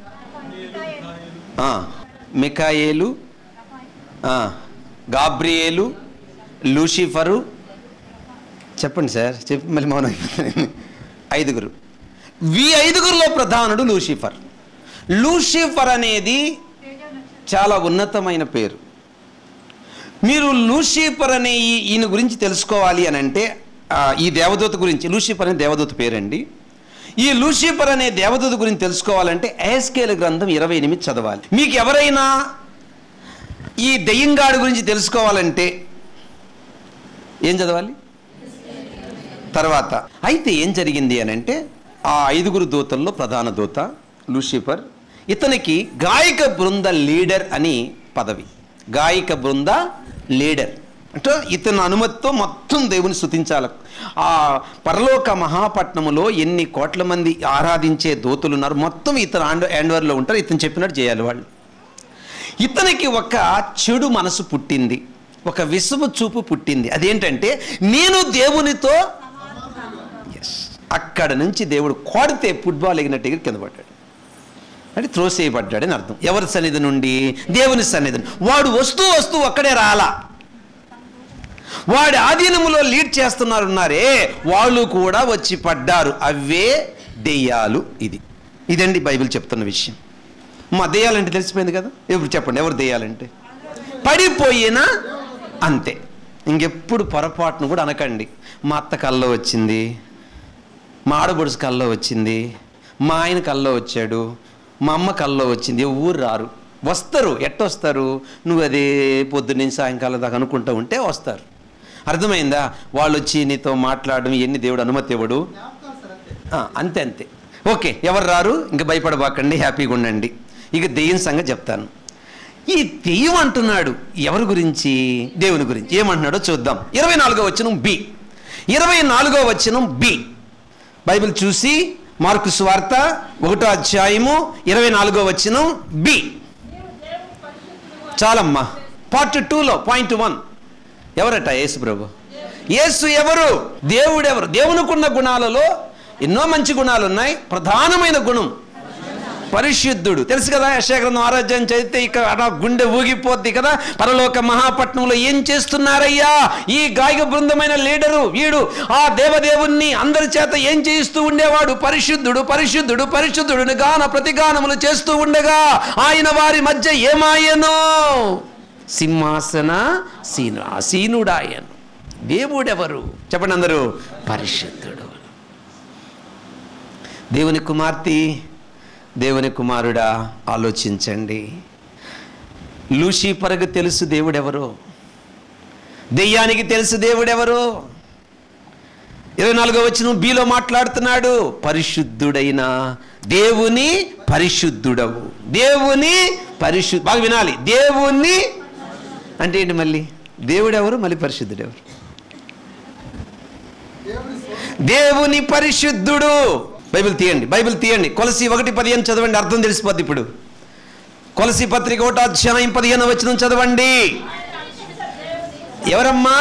ఆ, మికాయేలు ఆ, గాబ్రియేలు లూసిఫరు చెప్పండి సార్ చెప్పి మళ్ళీ మౌనం అయిపోతుంది. ఐదుగురు ఈ ఐదుగురులో ప్రధానుడు లూసిఫర్ లూసిఫర్ అనేది చాలా ఉన్నతమైన పేరు మీరు లూసిఫర్ అనే ఈ- ఈయన గురించి తెలుసుకోవాలి అని అంటే ఆ, ఈ దేవదూత గురించి లూసిఫర్ అనే దేవదూత పేరండి ఈ లూసిఫర్ అనే దేవదూత గురించి తెలుసుకోవాలంటే ఏస్కేల్ గ్రంథం ఇరవై ఎనిమిది చదవాలి మీకు ఎవరైనా ఈ దెయ్యంగాడి గురించి తెలుసుకోవాలంటే ఏం చదవాలి తర్వాత అయితే ఏం జరిగింది అని అంటే ఆ ఐదుగురు దూతల్లో ప్రధాన దూత లూసిఫర్ ఇతనికి గాయక బృంద లీడర్ అని పదవి గాయక బృంద లీడర్ అంటే ఇతని అనుమతితో మొత్తం దేవుని స్థుతించాలి ఆ పరలోక మహాపట్నములో ఎన్ని కోట్ల మంది ఆరాధించే దూతలు ఉన్నారు మొత్తం ఇతను హ్యాండ్ హ్యాండ్వర్లో ఉంటారు ఇతను చెప్పినట్టు చేయాలి వాళ్ళు ఇతనికి ఒక చెడు మనసు పుట్టింది ఒక విసుగు చూపు పుట్టింది అదేంటంటే నేను దేవునితో ఎస్ అక్కడ నుంచి దేవుడు కొడితే ఫుట్బాల్ ఎగినట్టు ఎగిరి కింద పడ్డాడు అంటే త్రోసేయబడ్డాడని అర్థం ఎవరి సన్నిధి నుండి దేవుని సన్నిధి నుండి. వాడు వస్తూ వస్తూ అక్కడే రాలా వాడి ఆధీనములో లీడ్ చేస్తున్నారు ఉన్నారే వాళ్ళు కూడా వచ్చి పడ్డారు అవే దెయ్యాలు ఇది ఇదండి బైబిల్ చెప్తున్న విషయం మా దెయ్యాలంటే తెలిసిపోయింది కదా ఇప్పుడు చెప్పండి ఎవరు దెయ్యాలంటే పడిపోయినా అంతే ఇంకెప్పుడు పొరపాటును కూడా అనకండి మా అత్త కల్లో వచ్చింది మా ఆడబడుసు కల్లో వచ్చింది మా ఆయన కల్లో వచ్చాడు మా అమ్మ కల్లో వచ్చింది ఊరు రారు వస్తారు ఎట్టొస్తారు నువ్వు అదే పొద్దున్న సాయంకాలం దాకా అనుకుంటూ ఉంటే వస్తారు అర్థమైందా వాళ్ళు వచ్చి నీతో మాట్లాడడం ఎన్ని దేవుడు అనుమతి ఇవ్వడు ఆ, అంతే అంతే ఓకే ఎవరు రారు ఇంక భయపడబాకండి హ్యాపీగా ఉండండి ఇక దెయ్యం సంగతి చెప్తాను ఈ దెయ్యం అంటున్నాడు ఎవరి గురించి దేవుని గురించి ఏమంటున్నాడో చూద్దాం ఇరవై నాలుగో వచనం బి ఇరవై నాలుగో వచనం బి బైబిల్ చూసి మార్కు సువార్త ఒకటో అధ్యాయము ఇరవై నాలుగో వచనం బి చాలమ్మా పార్ట్ టూలో పాయింట్ వన్ ఎవరట యేసు ప్రభు యేసు ఎవరు దేవుడు ఎవరు దేవునికున్న గుణాలలో ఎన్నో మంచి గుణాలు ఉన్నాయి ప్రధానమైన గుణం పరిశుద్ధుడు తెలుసు కదా యశాగ్రంథం ఆరాధ్యం చదివితే ఇక అలా గుండె ఊగిపోద్ది కదా పరలోక మహాపట్నంలో ఏం చేస్తున్నారయ్యా ఈ గాయక బృందమైన లీడరు వీడు ఆ దేవదేవుణ్ణి అందరి చేత ఏం చేయిస్తూ ఉండేవాడు పరిశుద్ధుడు పరిశుద్ధుడు పరిశుద్ధుడు గాన ప్రతిగానములు చేస్తూ ఉండగా ఆయన వారి మధ్య ఏమాయనో సింహాసన సీను ఆసీనుడాయను దేవుడెవరు చెప్పండి అందరూ పరిశుద్ధుడు దేవుని కుమార్తె దేవుని కుమారుడా ఆలోచించండి లూసిఫర్కు తెలుసు దేవుడెవరో దెయ్యానికి తెలుసు దేవుడెవరో ఇరవై నాలుగో వచ్చిన బీలో మాట్లాడుతున్నాడు పరిశుద్ధుడైన దేవుని పరిశుద్ధుడవు దేవుని పరిశుద్ధ బాగా వినాలి దేవుని అంటే ఏంటి మళ్ళీ దేవుడెవరు మళ్ళీ పరిశుద్ధుడెవరు దేవుని పరిశుద్ధుడు బైబిల్ తీయండి బైబిల్ తీయండి కొలసి ఒకటి పదిహేను చదవండి అర్థం తెలిసిపోద్ది ఇప్పుడు కొలసి పత్రిక ఒకటో అధ్యాయం పదిహేను వచ్చిన చదవండి ఎవరమ్మా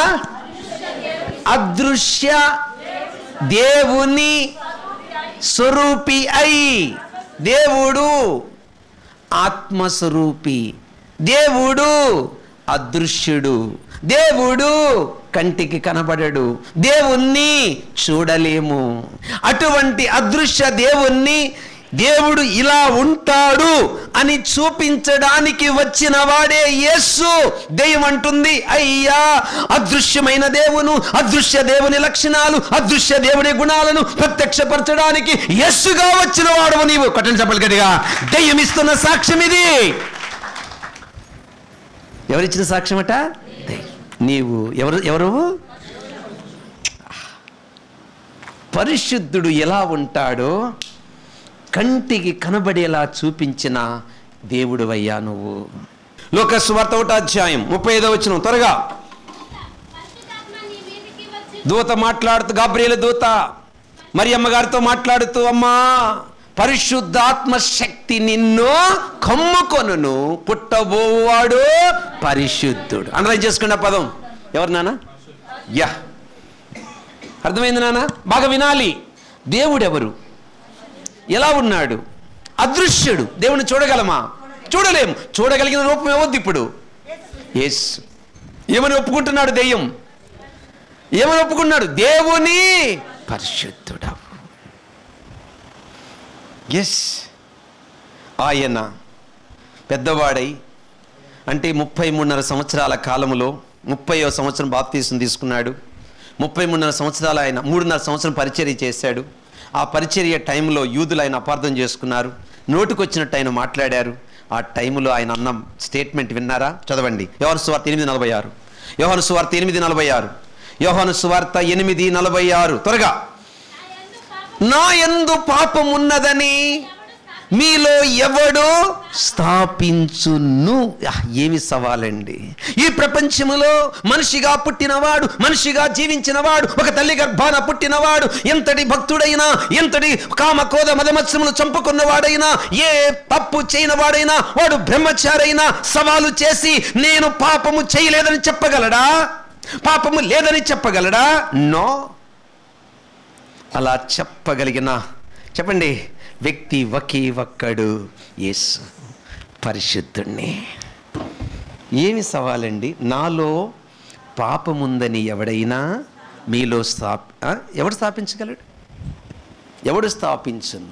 అదృశ్య దేవుని స్వరూపి అయి దేవుడు ఆత్మస్వరూపి దేవుడు అదృశ్యుడు దేవుడు కంటికి కనబడడు దేవుణ్ణి చూడలేము అటువంటి అదృశ్య దేవుణ్ణి దేవుడు ఇలా ఉంటాడు అని చూపించడానికి వచ్చిన వాడే యేసు దెయ్యం అంటుంది అయ్యా అదృశ్యమైన దేవును అదృశ్య దేవుని లక్షణాలు అదృశ్య దేవుని గుణాలను ప్రత్యక్షపరచడానికి యస్సుగా వచ్చిన వాడవు నీవు కట్టని చెప్పలు గట్టిగా దెయ్యం ఇస్తున్న సాక్ష్యం ఇది ఎవరిచ్చిన సాక్ష్యమట దెయ్యం. నీవు ఎవరు ఎవరు పరిశుద్ధుడు ఎలా ఉంటాడో కంటికి కనబడేలా చూపించిన దేవుడు అయ్యా నువ్వు లోకస్వార్త ఒకటో అధ్యాయం ముప్పై ఐదో వచ్చిన త్వరగా పరిశుద్ధాత్మ నీ మీదికి వచ్చి దూత మాట్లాడుతూ గాబ్రియల దూత మరి అమ్మగారితో మాట్లాడుతూ అమ్మా పరిశుద్ధాత్మ శక్తి నిన్ను కమ్ముకొనును పుట్టబోవాడు పరిశుద్ధుడు అండర్లైన్ చేసుకున్న పదం ఎవరు నాన్న యా అర్థమైంది నాన్న బాగా వినాలి దేవుడెవరు ఎలా ఉన్నాడు అదృశ్యుడు దేవుని చూడగలమా చూడలేము చూడగలిగిన రూపం ఏమొద్దు ఇప్పుడు ఎస్ ఏమని ఒప్పుకుంటున్నాడు దెయ్యం ఏమని ఒప్పుకున్నాడు దేవుని పరిశుద్ధుడవు ఎస్ ఆయన పెద్దవాడై అంటే ముప్పై మూడున్నర సంవత్సరాల కాలంలో ముప్పైవ సంవత్సరం బాప్తీసం తీసుకున్నాడు ముప్పై మూడున్నర సంవత్సరాలు ఆయన మూడున్నర సంవత్సరం పరిచర్య చేశాడు ఆ పరిచర్య టైంలో యూదులు ఆయన అపార్థం చేసుకున్నారు నోటుకొచ్చినట్టు ఆయన మాట్లాడారు ఆ టైంలో ఆయన అన్న స్టేట్మెంట్ విన్నారా చదవండి యోహాను సువార్త ఎనిమిది నలభై ఆరు యోహాను సువార్త ఎనిమిది నలభై ఆరు యోహాను సువార్త ఎనిమిది నలభై ఆరు త్వరగా నా యందు నా ఎందు పాపం పాపం ఉన్నదని మీలో ఎవడు స్థాపించును ఆహ్, ఏమి సవాలండి ఈ ప్రపంచములో మనిషిగా పుట్టినవాడు మనిషిగా జీవించినవాడు ఒక తల్లి గర్భాన పుట్టినవాడు ఎంతటి భక్తుడైనా ఎంతటి కామకోద మదమత్సములు చంపుకున్నవాడైనా ఏ తప్పు చేయనివాడైనా వాడు బ్రహ్మచారైనా సవాలు చేసి నేను పాపము చేయలేదని చెప్పగలడా పాపము లేదని చెప్పగలడా నో అలా చెప్పగలిగిన చెప్పండి వ్యక్తి ఒకే ఒక్కడు యేసు పరిశుద్ధుణ్ణి ఏమి సవాలండి నాలో పాపముందని ఎవడైనా మీలో స్థాప ఆ? ఎవడు స్థాపించగలడు ఎవడు స్థాపించును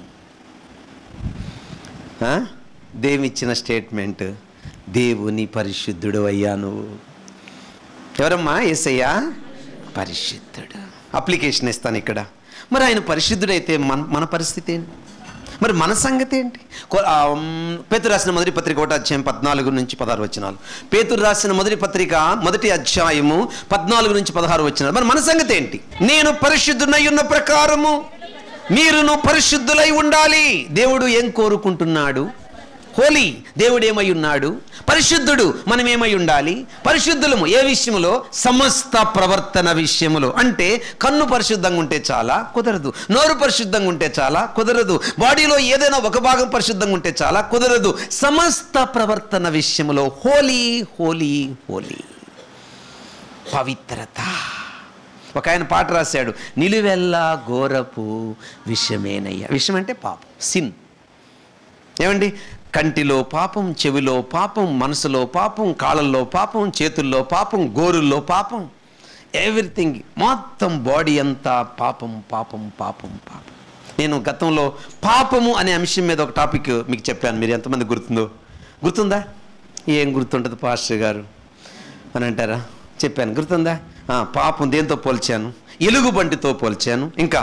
ఆ? దేవునిచ్చిన స్టేట్మెంట్ దేవుని పరిశుద్ధుడు అయ్యా నువ్వు ఎవరమ్మా ఏసయ్యా పరిశుద్ధుడు అప్లికేషన్ ఇస్తాను ఇక్కడ మరి ఆయన పరిశుద్ధుడైతే మన మన పరిస్థితి ఏంటి మరి మన సంగతి ఏంటి కొ- ఆ, మ్, పేతురు రాసిన మొదటి పత్రిక ఒకటి అధ్యాయం పద్నాలుగు నుంచి పదహారు వచ్చినాలు పేతురు రాసిన మొదటి పత్రిక మొదటి అధ్యాయము పద్నాలుగు నుంచి పదహారు వచ్చినాలు మరి మన సంగతి ఏంటి నేను పరిశుద్ధునై ఉన్న ప్రకారము మీరును పరిశుద్ధులై ఉండాలి దేవుడు ఏం కోరుకుంటున్నాడు హోలీ దేవుడు ఏమై ఉన్నాడు పరిశుద్ధుడు మనం ఏమై ఉండాలి పరిశుద్ధులము ఏ విషయములో సమస్త ప్రవర్తన విషయములో అంటే కన్ను పరిశుద్ధంగా ఉంటే చాలా కుదరదు నోరు పరిశుద్ధంగా ఉంటే చాలా కుదరదు బాడీలో ఏదైనా ఒక భాగం పరిశుద్ధంగా ఉంటే చాలా కుదరదు సమస్త ప్రవర్తన విషయములో హోలీ హోలీ హోలీ పవిత్రత ఒక ఆయన పాట రాశాడు నిలువెల్లా ఘోరపు విషమేనయ్యా విషం అంటే పాపం సిన్ ఏమండి కంటిలో పాపం చెవిలో పాపం మనసులో పాపం కాళ్ళల్లో పాపం చేతుల్లో పాపం గోరుల్లో పాపం ఎవ్రీథింగ్ మొత్తం బాడీ అంతా పాపం పాపం పాపం పాపం నేను గతంలో పాపము అనే అంశం మీద ఒక టాపిక్ మీకు చెప్పాను మీరు ఎంతమంది గుర్తుందో గుర్తుందా ఏం గుర్తుంటుంది పాస్టర్ గారు అని అంటారా చెప్పాను గుర్తుందా ఆ, పాపం దేంతో పోల్చాను ఎలుగుబంటితో పోల్చాను ఇంకా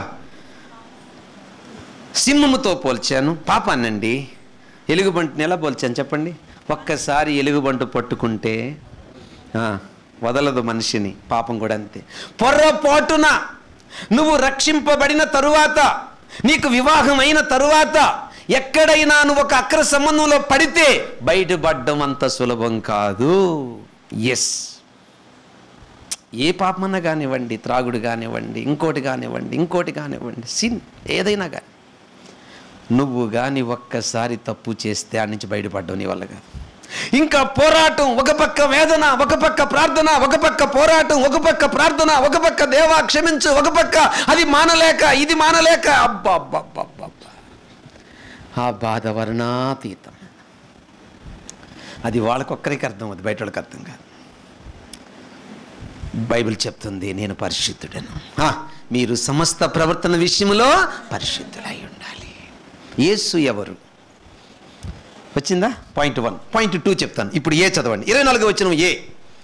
సింహముతో పోల్చాను పాపాన్నండి ఎలుగుబంటిని ఎలా పోల్చాను చెప్పండి ఒక్కసారి ఎలుగుబంటు పట్టుకుంటే ఆ, వదలదు మనిషిని పాపం కూడా అంతే పొర్రపాటున నువ్వు రక్షింపబడిన తరువాత నీకు వివాహం అయిన తరువాత ఎక్కడైనా నువ్వు ఒక అక్ర సంబంధంలో పడితే బయటపడ్డం అంత సులభం కాదు ఎస్ ఏ పాపమన్నా కానివ్వండి త్రాగుడు కానివ్వండి ఇంకోటి కానివ్వండి ఇంకోటి కానివ్వండి సిన్ ఏదైనా కానీ నువ్వు కానీ ఒక్కసారి తప్పు చేస్తే ఆ నుంచి బయటపడ్డావు నీ వల్ల కాదు ఇంకా పోరాటం ఒక పక్క వేదన ఒక పక్క ప్రార్థన ఒక పక్క పోరాటం ఒక పక్క ప్రార్థన ఒక పక్క దేవా క్షమించు ఒక పక్క అది మానలేక ఇది మానలేక అబ్బా అబ్బా అబ్బా అబ్బా, అబ్బా ఆ బాధ వర్ణాతీతం అది వాళ్ళకొక్కరికి అర్థం అవుతుంది బయట వాళ్ళకి అర్థం కాదు బైబిల్ చెప్తుంది నేను పరిశుద్ధుడను ఆ, మీరు సమస్త ప్రవర్తన విషయంలో పరిశుద్ధులై ఉండాలి యేసు ఎవరు వచ్చిందా పాయింట్ వన్ పాయింట్ టూ చెప్తాను ఇప్పుడు ఏ చదవండి ఇరవై నాలుగు వచ్చిన ఏ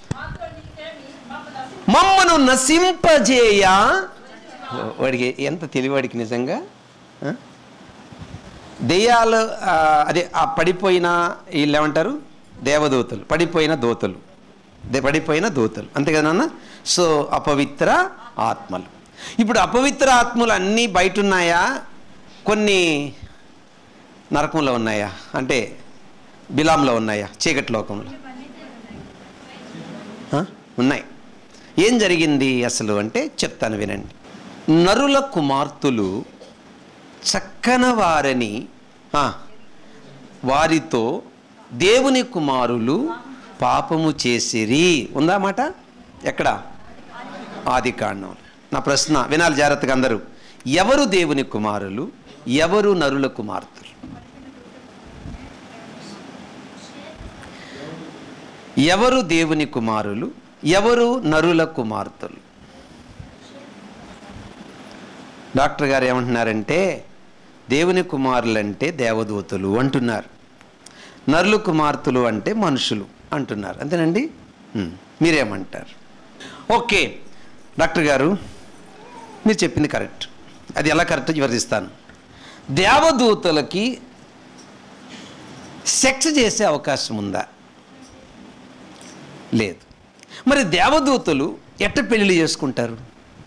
మమ్మను నశింపజేయ వాడికి ఎంత తెలివాడికి నిజంగా ఆ? దెయ్యాలు ఆ, అదే ఆ పడిపోయిన వీళ్ళు ఏమంటారు దేవదూతలు పడిపోయిన దూతలు దే పడిపోయిన దూతలు అంతే కదా నాన్న సో అపవిత్ర ఆత్మలు ఇప్పుడు అపవిత్ర ఆత్మలు అన్నీ బయట ఉన్నాయా కొన్ని నరకంలో ఉన్నాయా అంటే బిలాంలో ఉన్నాయా చీకటి లోకంలో ఆ? ఉన్నాయి ఏం జరిగింది అసలు అంటే చెప్తాను వినండి నరుల కుమార్తెలు చక్కన వారని ఆ, వారితో దేవుని కుమారులు పాపము చేసిరి ఉందా మాట ఎక్కడ ఆది కాండం నా ప్రశ్న వినాలి జాగ్రత్తగా అందరూ ఎవరు దేవుని కుమారులు ఎవరు నరుల కుమార్తెలు ఎవరు దేవుని కుమారులు ఎవరు నరుల కుమార్తెలు డాక్టర్ గారు ఏమంటున్నారంటే దేవుని కుమారులంటే దేవదూతలు అంటున్నారు నరుల కుమార్తెలు అంటే మనుషులు అంటున్నారు అంతేనండి ఉమ్, మీరేమంటారు ఓకే డాక్టర్ గారు మీరు చెప్పింది కరెక్ట్ అది ఎలా కరెక్ట్ వివరిస్తాను దేవదూతలకి సెక్స్ చేసే అవకాశం ఉందా లేదు మరి దేవదూతలు ఎట్ట పెళ్లి చేసుకుంటారు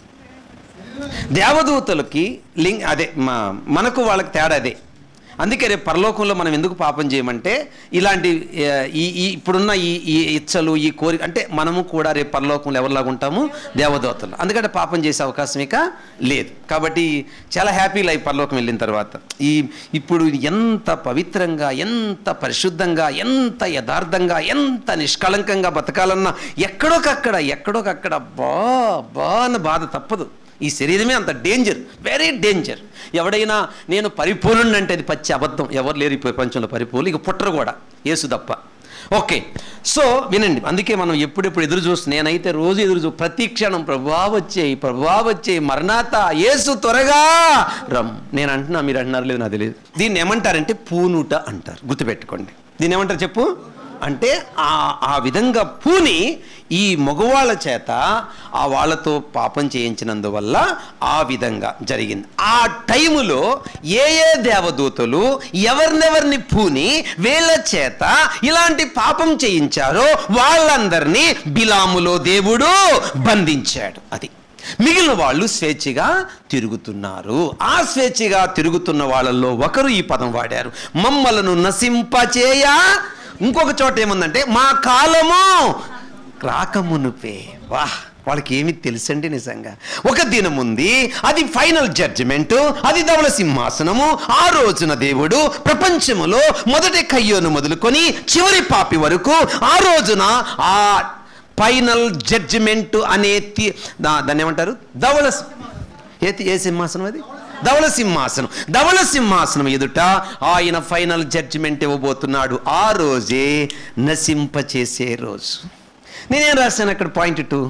దేవదూతలకి లింగ్ అదే మా మనకు వాళ్ళకి తేడా అదే అందుకే రేపు పరలోకంలో మనం ఎందుకు పాపం చేయమంటే ఇలాంటి ఆ, ఈ ఈ ఇప్పుడున్న ఈ ఈ ఇచ్చలు ఈ కోరిక అంటే మనము కూడా రేపు పరలోకంలో ఎవరిలాగా ఉంటాము దేవదూతలు అందుకంటే పాపం చేసే అవకాశం ఇక లేదు కాబట్టి చాలా హ్యాపీ లైఫ్ పరలోకం వెళ్ళిన తర్వాత ఈ ఇప్పుడు ఎంత పవిత్రంగా ఎంత పరిశుద్ధంగా ఎంత యథార్థంగా ఎంత నిష్కళంకంగా బతకాలన్నా ఎక్కడోకక్కడ ఎక్కడోకక్కడ బా బా అన్న బాధ తప్పదు ఈ శరీరమే అంత డేంజర్ వెరీ డేంజర్ ఎవడైనా నేను పరిపూర్ణుడు అంటే అది పచ్చి అబద్ధం ఎవరు లేరు ఈ ప్రపంచంలో పరిపూర్ణులు ఇక పుట్టరు కూడా యేసు తప్ప ఓకే సో వినండి అందుకే మనం ఎప్పుడెప్పుడు ఎదురు చూస్తు నేనైతే రోజు ఎదురు చూ ప్రతి క్షణం ప్రభా వచ్చేయి ప్రభా వచ్చేయి మరణాత యేసు త్వరగా రమ్ నేను అంటున్నా మీరు అంటున్నారు లేదు నాకు తెలియదు దీన్ని ఏమంటారంటే పూనుట అంటారు గుర్తుపెట్టుకోండి దీన్ని ఏమంటారు చెప్పు అంటే ఆ ఆ విధంగా పూని ఈ మగవాళ్ళ చేత ఆ వాళ్ళతో పాపం చేయించినందువల్ల ఆ విధంగా జరిగింది ఆ టైములో ఏ ఏ దేవదూతలు ఎవరినెవరిని పూని వీళ్ళ చేత ఇలాంటి పాపం చేయించారో వాళ్ళందరినీ బిలాములో దేవుడు బంధించాడు అది మిగిలిన వాళ్ళు స్వేచ్ఛగా తిరుగుతున్నారు ఆ స్వేచ్ఛగా తిరుగుతున్న వాళ్ళల్లో ఒకరు ఈ పదం వాడారు మమ్మలను నశింపచేయ ఇంకొక చోట ఏముందంటే మా కాలము రాకమునుపే వాహ్ వాళ్ళకి ఏమి తెలుసండి నిజంగా ఒక దినం ఉంది అది ఫైనల్ జడ్జిమెంట్ అది ధవల సింహాసనము ఆ రోజున దేవుడు ప్రపంచములో మొదటి కయ్యోను మొదలుకొని చివరి పాపి వరకు ఆ రోజున ఆ ఫైనల్ జడ్జిమెంట్ అనే తి- దా- దాన్ని ఏమంటారు ధవల సి- ఏ తి- ఏ సింహాసనం అది ధవల సింహాసనం ధవల సింహాసనం ఎదుట ఆయన ఫైనల్ జడ్జిమెంట్ ఇవ్వబోతున్నాడు ఆ రోజే నశింప చేసే రోజు నేనేం రాశాను అక్కడ పాయింట్ టూ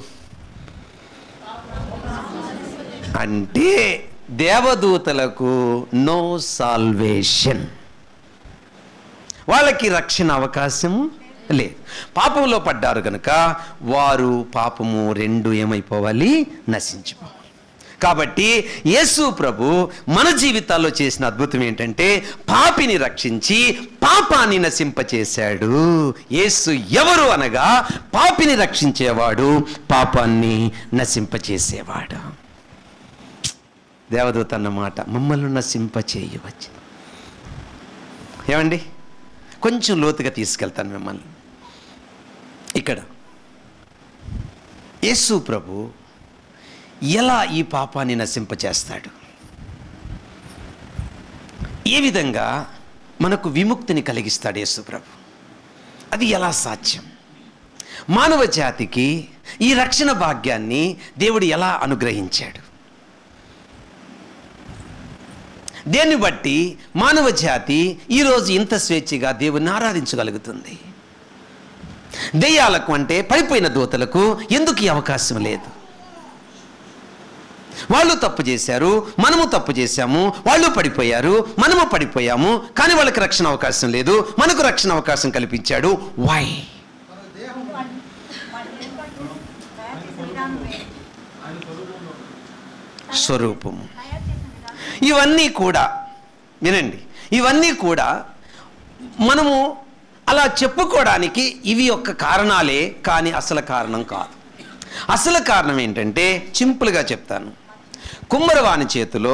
అంటే దేవదూతలకు నో సాల్వేషన్ వాళ్ళకి రక్షణ అవకాశము లేదు పాపంలో పడ్డారు కనుక వారు పాపము రెండు ఏమైపోవాలి నశించిపోవాలి కాబట్టి యేసు ప్రభు మన జీవితాల్లో చేసిన అద్భుతం ఏంటంటే పాపిని రక్షించి పాపాన్ని నశింపచేశాడు యేసు ఎవరు అనగా పాపిని రక్షించేవాడు పాపాన్ని నశింపచేసేవాడు దేవదూత అన్నమాట మమ్మల్ని నశింపచేయవచ్చు ఏమండి కొంచెం లోతుగా తీసుకెళ్తాను మిమ్మల్ని ఇక్కడ యేసు ప్రభు ఎలా ఈ పాపాన్ని నశింపచేస్తాడు ఏ విధంగా మనకు విముక్తిని కలిగిస్తాడు యేసు ప్రభు అది ఎలా సాధ్యం మానవ జాతికి ఈ రక్షణ భాగ్యాన్ని దేవుడు ఎలా అనుగ్రహించాడు దేన్ని బట్టి మానవ జాతి ఈరోజు ఇంత స్వేచ్ఛగా దేవుని ఆరాధించగలుగుతుంది దెయ్యాలకు అంటే పడిపోయిన దూతలకు ఎందుకు ఈ అవకాశం లేదు వాళ్ళు తప్పు చేశారు మనము తప్పు చేశాము వాళ్ళు పడిపోయారు మనము పడిపోయాము కానీ వాళ్ళకి రక్షణ అవకాశం లేదు మనకు రక్షణ అవకాశం కల్పించాడు వై స్వరూపము ఇవన్నీ కూడా వినండి ఇవన్నీ కూడా మనము అలా చెప్పుకోవడానికి ఇవి యొక్క కారణాలే కానీ అసలు కారణం కాదు అసలు కారణం ఏంటంటే సింపుల్గా చెప్తాను కుమ్మరవాని చేతిలో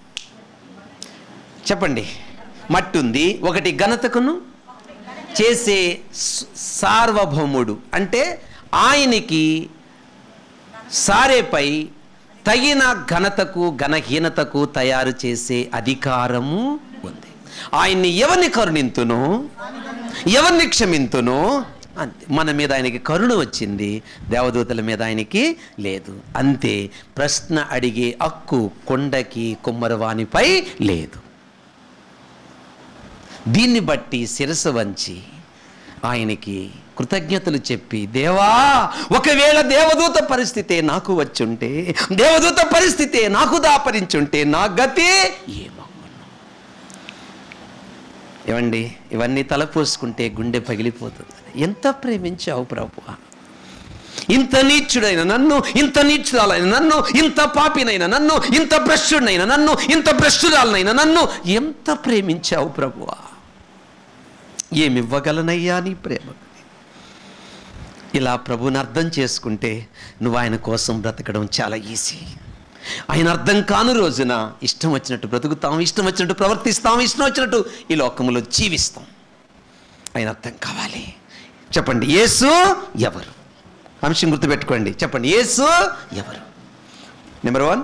చెప్పండి మట్టి ఉంది ఒకటి ఘనతకును చేసే స- సార్వభౌముడు అంటే ఆయనకి సారేపై తగిన ఘనతకు ఘనహీనతకు తయారు చేసే అధికారము ఉంది ఆయన్ని ఎవరిని కరుణింతునో ఎవరిని క్షమింతునో అంతే మన మీద ఆయనకి కరుణ వచ్చింది దేవదూతల మీద ఆయనకి లేదు అంతే ప్రశ్న అడిగే హక్కు కొండకి కుమ్మరవానిపై లేదు దీన్ని బట్టి శిరస్సు వంచి ఆయనకి కృతజ్ఞతలు చెప్పి దేవా ఒకవేళ దేవదూత పరిస్థితే నాకు వచ్చుంటే దేవదూత పరిస్థితే నాకు దాపరించుంటే నా గతి ఏమవును ఏమండి ఇవన్నీ తలపోసుకుంటే గుండె పగిలిపోతుంది ఎంత ప్రేమించావు ప్రభు ఇంత నీచుడైన నన్ను ఇంత నీచురాలైన నన్ను ఇంత పాపినైన నన్ను ఇంత భ్రష్టుడైన నన్ను ఇంత భ్రష్టురాలనైన నన్ను ఎంత ప్రేమించావు ప్రభువా ఏమివ్వగలనయ్యా నీ ప్రేమకు ఇలా ప్రభుని అర్థం చేసుకుంటే నువ్వు ఆయన కోసం బ్రతకడం చాలా ఈజీ ఆయన అర్థం కాను రోజున ఇష్టం వచ్చినట్టు బ్రతుకుతాం ఇష్టం వచ్చినట్టు ప్రవర్తిస్తాం ఇష్టం వచ్చినట్టు ఈ లోకంలో జీవిస్తాం ఆయన అర్థం కావాలి చెప్పండి యేసు ఎవరు అంశం గుర్తుపెట్టుకోండి చెప్పండి యేసు ఎవరు నెంబర్ వన్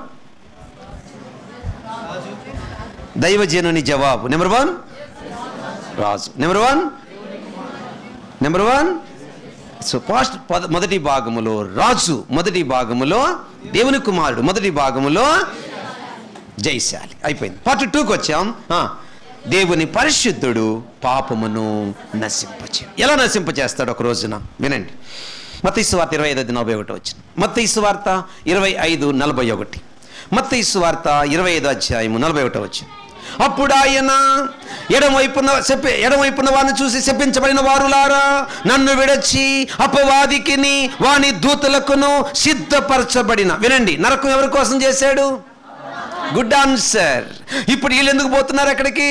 దైవజనుని జవాబు నెంబర్ వన్ రాజు number one number one so first పద మొదటి భాగములో రాజు మొదటి భాగములో దేవుని కుమారుడు మొదటి భాగములో జైశాలి అయిపోయింది పార్ట్ టూకి వచ్చాం ఆ, దేవుని పరిశుద్ధుడు పాపమును నశింపచే ఎలా నశింపచేస్తాడు ఒక రోజున వినండి మత్తయి వార్త ఇరవై ఐదు నలభై ఒకటి వచ్చిన మత్తయి వార్త ఇరవై ఐదు నలభై ఒకటి మత్తయి వార్త ఇరవై ఐదు అధ్యాయము నలభై ఒకటి వచ్చింది అప్పుడు ఆయన ఎడమవైపున చెప్పి ఎడమవైపున వారిని చూసి చెప్పించబడిన వారులారా నన్ను విడచి అపవాదికిని వాని దూతలకును సిద్ధపరచబడిన వినండి నరకం ఎవరి కోసం చేశాడు గుడ్ ఆన్సర్ ఇప్పుడు వీళ్ళు ఎందుకు పోతున్నారు అక్కడికి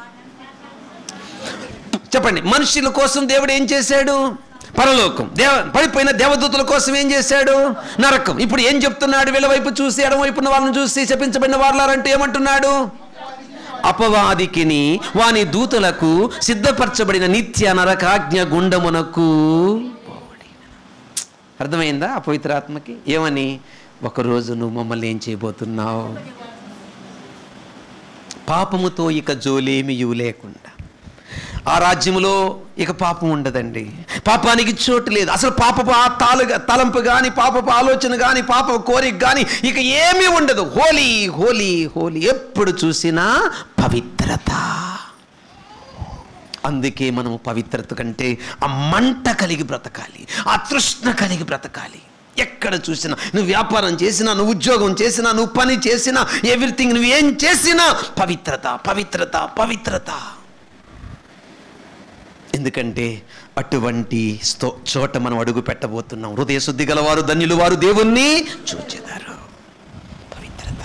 చెప్పండి మనుషుల కోసం దేవుడు ఏం చేశాడు పరలోకం దేవ పడిపోయిన దేవదూతల కోసం ఏం చేశాడు నరకం ఇప్పుడు ఏం చెప్తున్నాడు వీళ్ళ వైపు చూసి ఎడమవైపున్న వాళ్ళని చూసి శపించబడిన వాళ్ళారంటే ఏమంటున్నాడు అపవాదికిని వాని దూతలకు సిద్ధపరచబడిన నిత్య నరకాజ్ఞ గుండమునకు పోవడి. అర్థమైందా ఆ పవిత్రాత్మకి ఏమని ఒకరోజు నువ్వు మమ్మల్ని ఏం చేయబోతున్నావు పాపముతో ఇక జోలేమియు లేకుండా ఆ రాజ్యములో ఇక పాపం ఉండదండి పాపానికి చోటు లేదు అసలు పాపపు ఆ తాలు తలంపు కానీ పాపపు ఆలోచన కానీ పాప కోరిక కానీ ఇక ఏమీ ఉండదు హోలీ హోలీ హోలీ ఎప్పుడు చూసినా పవిత్రత అందుకే మనము పవిత్రత కంటే ఆ మంట కలిగి బ్రతకాలి ఆ తృష్ణ కలిగి బ్రతకాలి ఎక్కడ చూసినా నువ్వు వ్యాపారం చేసినా నువ్వు ఉద్యోగం చేసినా నువ్వు పని చేసినా ఎవ్రీథింగ్ నువ్వు ఏం చేసినా పవిత్రత పవిత్రత పవిత్రత ఎందుకంటే అటువంటి sto- చోట మనం అడుగు పెట్టబోతున్నాం హృదయ శుద్ధి గలవారు ధన్యులు వారు దేవుణ్ణి చూచెదారు పవిత్రత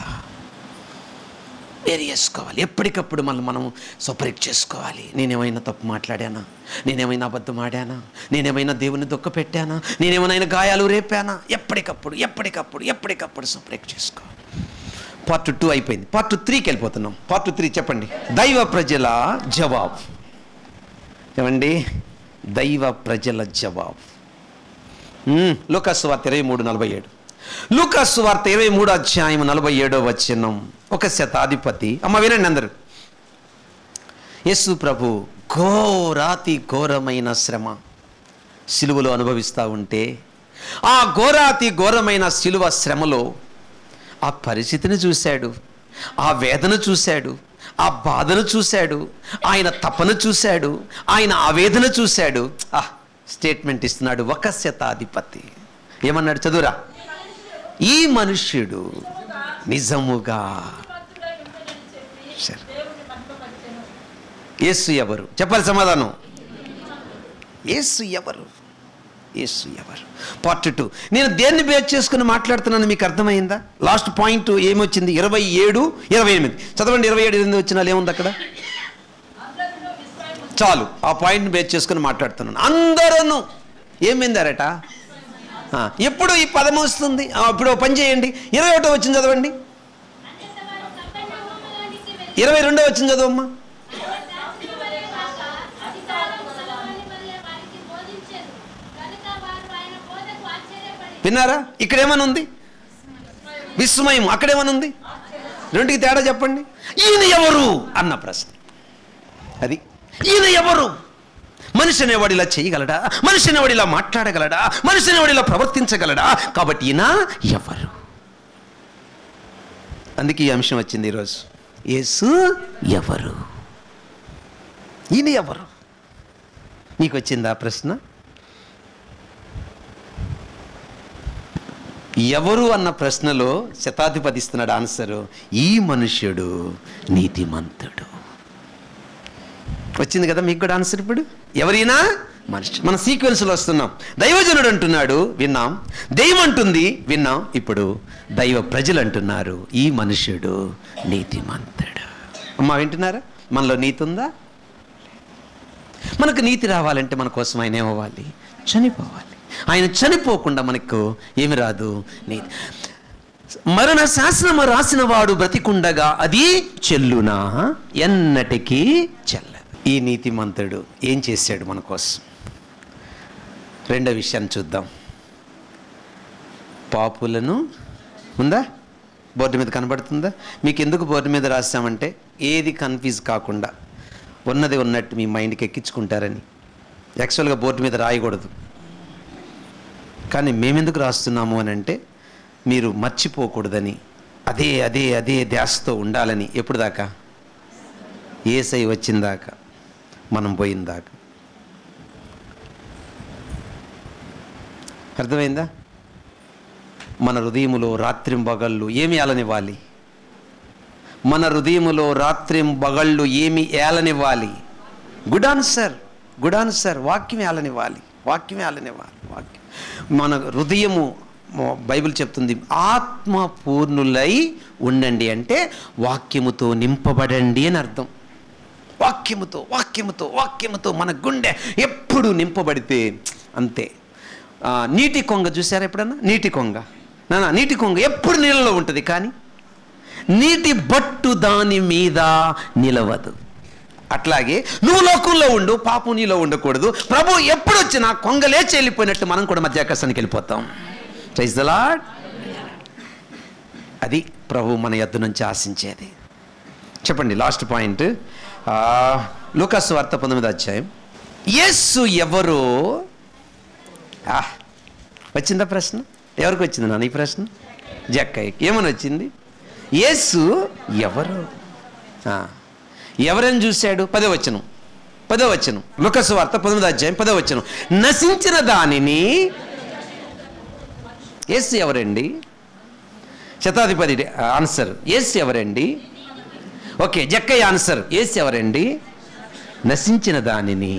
వేరు చేసుకోవాలి ఎప్పటికప్పుడు మనం మనం సపరేట్ చేసుకోవాలి నేనేమైనా తప్పు మాట్లాడానా నేనేమైనా అబద్ధం ఆడానా నేనేమైనా దేవుని దుఃఖ పెట్టానా నేనేమైనా గాయాలు రేపానా ఎప్పటికప్పుడు ఎప్పటికప్పుడు ఎప్పటికప్పుడు సపరేట్ చేసుకోవాలి పార్ట్ టూ అయిపోయింది పార్ట్ త్రీకి వెళ్ళిపోతున్నాం పార్ట్ త్రీ చెప్పండి దైవ ప్రజల జవాబు ఏమండి దైవ ప్రజల జవాబు లూకాసు వార్త ఇరవై మూడు నలభై ఏడు లూకాసు వార్త ఇరవై మూడు అధ్యాయం నలభై ఏడో వచ్చినం ఒక శతాధిపతి అమ్మ వినండి అందరు యేసు ప్రభు ఘోరాతి ఘోరమైన శ్రమ సిలువలో అనుభవిస్తూ ఉంటే ఆ ఘోరాతి ఘోరమైన సిలువ శ్రమలో ఆ పరిస్థితిని చూశాడు ఆ వేదన చూశాడు ఆ బాధను చూశాడు ఆయన తపన చూశాడు ఆయన ఆవేదన చూశాడు ఆ స్టేట్మెంట్ ఇస్తున్నాడు ఒక శతాధిపతి ఏమన్నాడు చదువురా ఈ మనుష్యుడు నిజముగా భక్తుడై ఉంటాడని చెప్పి సరే. దేవుని మహిమపరిచెను. యేసు ఎవరు చెప్పాలి సమాధానం యేసు ఎవరు యేసు ఎవరు పార్ట్ టూ నేను దేన్ని బేస్ చేసుకుని మాట్లాడుతున్నాను మీకు అర్థమైందా లాస్ట్ పాయింట్ ఏమొచ్చింది ఇరవై ఏడు ఇరవై ఎనిమిది చదవండి ఇరవై ఏడు ఎనిమిది వచ్చిన ఏముంది అక్కడ అందరిలో విస్మయం చాలు ఆ పాయింట్ని బేస్ చేసుకుని మాట్లాడుతున్నాను అందరూ ఏమైందారట ఆ, ఎప్పుడు ఈ పదం వస్తుంది ఆ, ఇప్పుడు ఓ పని చేయండి ఇరవై ఒకటో వచ్చింది చదవండి అంతట వారు కపెర్నహూములోనికి వెళ్ళి ఇరవై రెండో వచ్చింది చదవమ్మా శాస్త్రుల వలె కాక అధికారం గలవాని వలె వారికి బోధించెను. కనుక వారు ఆయన బోధకు ఆశ్చర్యపడి విన్నారా ఇక్కడ ఏమని ఉంది విస్మయం అక్కడేమని ఉంది రెండుకి తేడా చెప్పండి ఈయన ఎవరు అన్న ప్రశ్న అది ఈయన ఎవరు మనిషి అనేవాడు ఇలా చేయగలడా మనిషి అనేవాడు ఇలా మాట్లాడగలడా మనిషి అనేవాడు ఇలా ప్రవర్తించగలడా కాబట్టి ఈయన ఎవరు అందుకే ఈ అంశం వచ్చింది ఈరోజు యేసు ఎవరు ఈయన ఎవరు నీకు వచ్చిందా ప్రశ్న ఎవరు అన్న ప్రశ్నలో శతాధిపతి ఇస్తున్నాడు ఆన్సరు ఈ మనుష్యుడు నీతిమంతుడు వచ్చింది కదా మీకు కూడా ఆన్సర్ ఇప్పుడు ఎవరైనా మనిషి మన సీక్వెన్స్లో వస్తున్నాం దైవజనుడు అంటున్నాడు విన్నాం దైవం అంటుంది విన్నాం ఇప్పుడు దైవ ప్రజలు అంటున్నారు ఈ మనుష్యుడు నీతిమంతుడు అమ్మా వింటున్నారా మనలో నీతి ఉందా మనకు నీతి రావాలంటే మన కోసం ఆయన ఏమవ్వాలి చనిపోవాలి ఆయన చనిపోకుండా మనకు ఏమి రాదు నీతి మరణ శాసనము రాసిన వాడు బ్రతికుండగా అది చెల్లునా ఎన్నటికీ చెల్లదు ఈ నీతిమంతుడు ఏం చేశాడు మన కోసం రెండో విషయాన్ని చూద్దాం పాపులను ఉందా బోర్డు మీద కనబడుతుందా మీకు ఎందుకు బోర్డు మీద రాసామంటే ఏది కన్ఫ్యూజ్ కాకుండా ఉన్నది ఉన్నట్టు మీ మైండ్కి ఎక్కించుకుంటారని యాక్చువల్గా బోర్డు మీద రాయకూడదు కానీ మేమెందుకు రాస్తున్నాము అని అంటే మీరు మర్చిపోకూడదని అదే అదే అదే ధ్యాసతో ఉండాలని ఎప్పుడు దాకా ఏసై వచ్చిందాకా మనం పోయిందాకా అర్థమైందా మన హృదయములో రాత్రింబగళ్ళు ఏమి ఏలనివ్వాలి మన హృదయములో రాత్రింబగళ్ళు ఏమి ఏలనివ్వాలి గుడ్ ఆన్సర్ గుడ్ ఆన్సర్ వాక్యం ఏలనివ్వాలి వాక్యం ఏలనివ్వాలి వాక్యం మన హృదయము మ- బైబిల్ చెప్తుంది ఆత్మ పూర్ణులై ఉండండి అంటే వాక్యముతో నింపబడండి అని అర్థం వాక్యముతో వాక్యముతో వాక్యముతో మన గుండె ఎప్పుడు నింపబడితే అంతే ఆ, నీటి కొంగ చూసారా ఎప్పుడన్నా నీటి కొంగ నానా నీటి కొంగ ఎప్పుడు నీళ్ళలో ఉంటుంది కానీ నీటి బట్టు దాని మీద నిలవదు అట్లాగే నువ్వు లోకంలో ఉండు పాపం నీలో ఉండకూడదు ప్రభు ఎప్పుడు వచ్చినా కొంగ లేచి వెళ్ళిపోయినట్టు మనం కూడా మధ్యాకాశానికి వెళ్ళిపోతాం ప్రైజ్ ద లార్డ్ అది ప్రభు మన యొద్ద నుంచి ఆశించేది చెప్పండి లాస్ట్ పాయింట్ లూకాసు వార్త పంతొమ్మిది అధ్యాయం యేసు ఎవరు ఆ, వచ్చిందా ప్రశ్న ఎవరికి వచ్చింది నాన్న ఈ ప్రశ్న జక్కయ్యకి ఏమని వచ్చింది యేసు ఎవరు ఆ, ఎవరని చూశాడు పదవచనం పదవచనం లుకసు వార్త పంతొమ్మిది అధ్యాయం పదవచనం నశించిన దానిని యేసు ఎవరండి శతాధిపతి ఆన్సర్ యేసు ఎవరండి ఓకే జక్కయ్య ఆన్సర్ యేసు ఎవరండి నశించిన దానిని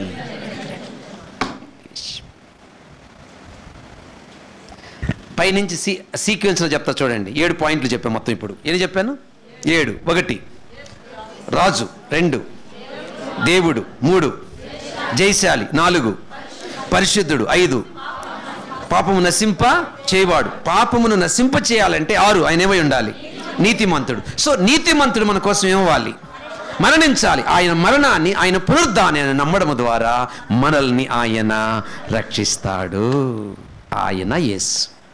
పైనుంచి సీ సీక్వెన్స్లో చెప్తా చూడండి ఏడు పాయింట్లు చెప్పాను మొత్తం ఇప్పుడు ఏం చెప్పాను ఏడు ఒకటి రాజు రెండు దేవుడు మూడు జైశాలి నాలుగు పరిశుద్ధుడు ఐదు పాపము నశింప చేయవాడు పాపమును నశింప చేయాలంటే ఆరు ఆయన ఏమై ఉండాలి నీతిమంతుడు సో నీతిమంతుడు మన కోసం ఏమవ్వాలి మరణించాలి ఆయన మరణాన్ని ఆయన పునరుద్ధాన్ని నమ్మడం ద్వారా మనల్ని ఆయన రక్షిస్తాడు ఆయన యేసు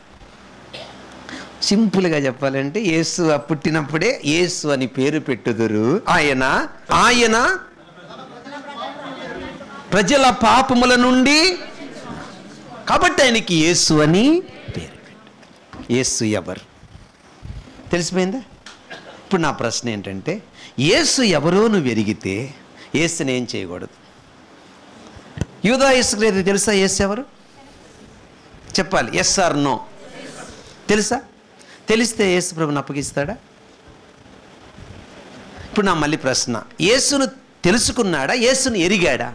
సింపుల్గా చెప్పాలంటే యేసు పుట్టినప్పుడే యేసు అని పేరు పెట్టుదురు ఆయన ఆయన ప్రజల పాపముల నుండి కాబట్టి ఆయనకి యేసు అని పేరు పెట్టు యేసు ఎవరు తెలిసిపోయిందా ఇప్పుడు నా ప్రశ్న ఏంటంటే యేసు ఎవరో నువ్వు ఎరిగితే యేసుని ఏం చేయకూడదు యూదా యేసుక్రీస్తు తెలుసా యేసు ఎవరు చెప్పాలి ఎస్ ఆర్ నో తెలుసా తెలిస్తే యేసు ప్రభుని అప్పగిస్తాడా ఇప్పుడు నా మళ్ళీ ప్రశ్న యేసును తెలుసుకున్నాడా యేసును ఎరిగాడా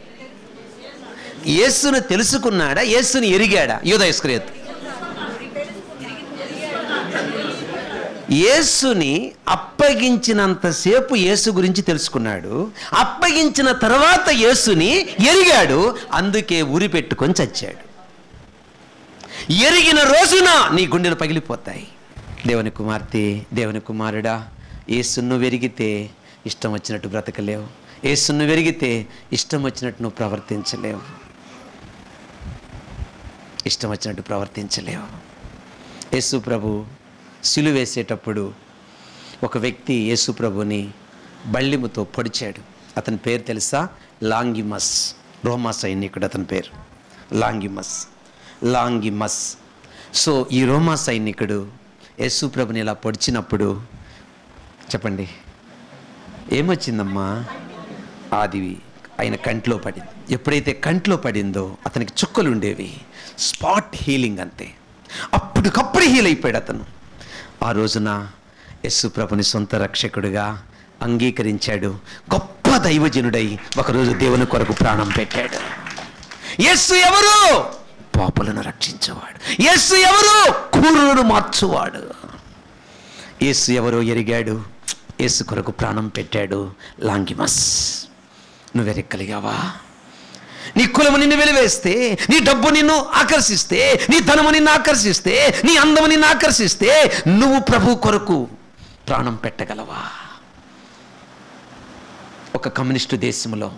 యేసును తెలుసుకున్నాడా యేసును ఎరిగాడా యూద ఇస్క్రియత్ యేసుని అప్పగించినంతసేపు యేసు గురించి తెలుసుకున్నాడు అప్పగించిన తర్వాత యేసుని ఎరిగాడు అందుకే ఉరి పెట్టుకొని చచ్చాడు ఎరిగిన రోజున నీ గుండెలు పగిలిపోతాయి దేవుని కుమార్తె దేవుని కుమారుడా ఏసును వెరిగితే ఇష్టం వచ్చినట్టు బ్రతకలేవు ఏసును వెరిగితే ఇష్టం వచ్చినట్టు నువ్వు ప్రవర్తించలేవు ఇష్టం వచ్చినట్టు ప్రవర్తించలేవు యేసు ప్రభు సిలు వేసేటప్పుడు ఒక వ్యక్తి యేసు ప్రభుని బళ్ళిముతో పొడిచాడు అతని పేరు తెలుసా లాంగిమస్ రోమా సైనికుడు అతని పేరు లాంగిమస్ లాంగిమస్ సో ఈ రోమా సైనికుడు యేసు ప్రభుని ఇలా పొడిచినప్పుడు చెప్పండి ఏమొచ్చిందమ్మా అది ఆయన కంట్లో పడింది ఎప్పుడైతే కంట్లో పడిందో అతనికి చుక్కలు ఉండేవి స్పాట్ హీలింగ్ అంతే అప్పటికప్పుడు హీల్ అయిపోయాడు అతను ఆ రోజున యస్సు ప్రభుని సొంత రక్షకుడిగా అంగీకరించాడు గొప్ప దైవజనుడై ఒకరోజు దేవుని కొరకు ప్రాణం పెట్టాడు యస్సు ఎవరు పాపులను రక్షించేవాడు యస్సు ఎవరు కూరును మార్చువాడు యేసు ఎవరో ఎరిగాడు యేసు కొరకు ప్రాణం పెట్టాడు లాంగిమస్ నువ్వెరగలిగావా నీ కులము నిన్ను వెలివేస్తే నీ డబ్బు నిన్ను ఆకర్షిస్తే నీ ధనము నిన్ను ఆకర్షిస్తే నీ అందము నిన్ను ఆకర్షిస్తే నువ్వు ప్రభు కొరకు ప్రాణం పెట్టగలవా ఒక కమ్యూనిస్టు దేశంలో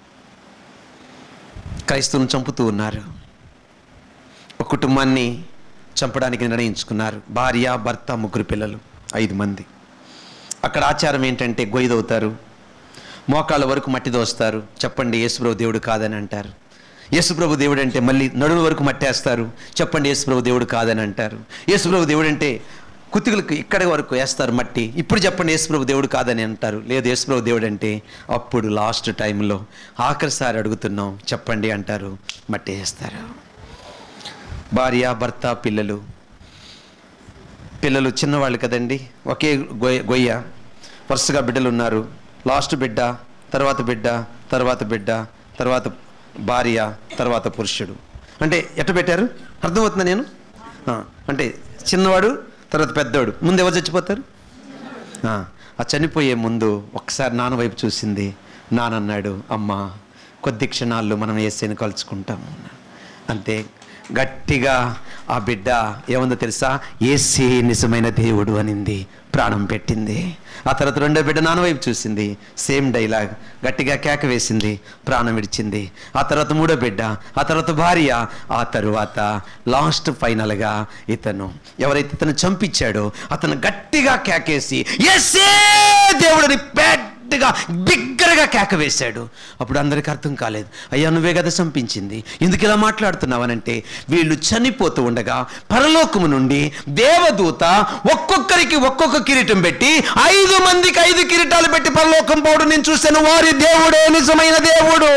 క్రైస్తవులను చంపుతూ ఉన్నారు ఒక కుటుంబాన్ని చంపడానికి నిర్ణయించుకున్నారు భార్య భర్త ముగ్గురు పిల్లలు ఐదు మంది అక్కడ ఆచారం ఏంటంటే గొయ్యదవుతారు మోకాళ్ళ వరకు మట్టి దోస్తారు చెప్పండి యేసుప్రభు దేవుడు కాదని అంటారు యేసుప్రభు దేవుడు అంటే మళ్ళీ నడుల వరకు మట్టేస్తారు చెప్పండి యేసుప్రభు దేవుడు కాదని అంటారు యేసుప్రభు దేవుడు అంటే కుతికలకు ఇక్కడి వరకు వేస్తారు మట్టి ఇప్పుడు చెప్పండి యేసుప్రభు దేవుడు కాదని అంటారు లేదు యేసుప్రభు దేవుడు అంటే అప్పుడు లాస్ట్ టైంలో ఆఖరిసారి అడుగుతున్నాం చెప్పండి అంటారు మట్టి వేస్తారు భార్య భర్త పిల్లలు పిల్లలు చిన్నవాళ్ళు కదండి ఒకే గొయ్య గొయ్య వరుసగా బిడ్డలు ఉన్నారు లాస్ట్ బిడ్డ తర్వాత బిడ్డ తర్వాత బిడ్డ తర్వాత భార్య తర్వాత పురుషుడు అంటే ఎట్ట పెట్టారు అర్థమవుతుందా నేను ఆ, అంటే చిన్నవాడు తర్వాత పెద్దవాడు ముందు ఎవరు చచ్చిపోతారు ఆ, ఆ చనిపోయే ముందు ఒకసారి నాన్న వైపు చూసింది నాన్న అన్నాడు అమ్మ కొద్ది క్షణాల్లో మనం ఏసైని కలుసుకుంటాము అంతే గట్టిగా ఆ బిడ్డ ఏముందో తెలుసా ఏసే నిజమైన దేవుడు అనింది ప్రాణం పెట్టింది ఆ తర్వాత రెండో బిడ్డ నాన్న వైపు చూసింది సేమ్ డైలాగ్ గట్టిగా కేక వేసింది ప్రాణం విడిచింది ఆ తర్వాత మూడో బిడ్డ ఆ తర్వాత భార్య ఆ తరువాత లాస్ట్ ఫైనల్గా ఇతను ఎవరైతే ఇతను చంపించాడో అతను గట్టిగా కేకేసి ఎస్ఏ దేవుడిని పెద్దగా బిగ్గరగా కేక వేశాడు అప్పుడు అందరికీ అర్థం కాలేదు అయ్యా నువ్వే కదా చంపించింది ఎందుకు ఇలా మాట్లాడుతున్నావనంటే వీళ్ళు చనిపోతూ ఉండగా పరలోకము నుండి దేవదూత ఒక్కొక్కరికి ఒక్కొక్క కిరీటం పెట్టి ఐదు మందికి ఐదు కిరీటాలు పెట్టి పరలోకం పోవడం నేను చూశాను వారి దేవుడే నిజమైన దేవుడు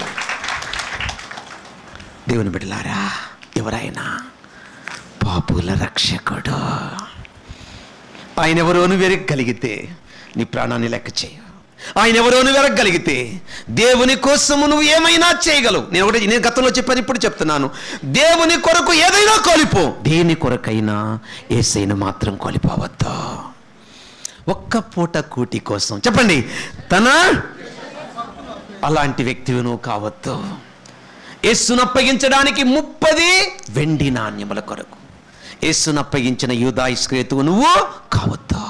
దేవుని బిడ్డలారా ఎవరైనా పాపుల రక్షకుడు ఆయన ఎవరోను వెరగలిగితే నీ ప్రాణాన్ని లెక్క చేయు ఆయన ఎవరోను వెరగలిగితే దేవుని కోసము నువ్వు ఏమైనా చేయగలవు నేను ఒకటి నేను గతంలో చెప్పాను ఇప్పుడు చెప్తున్నాను దేవుని కొరకు ఏదైనా కోల్పో దేని కొరకైనా ఏసైనా మాత్రం కోల్పోవద్దు ఒక్క పూట కూటి కోసం చెప్పండి తన అలాంటి వ్యక్తివి నువ్వు కావద్దు యేసును అప్పగించడానికి ముప్పది వెండి నాణ్యముల కొరకు యేసును అప్పగించిన యూదాయిస్క్రేతువు నువ్వు కావద్దు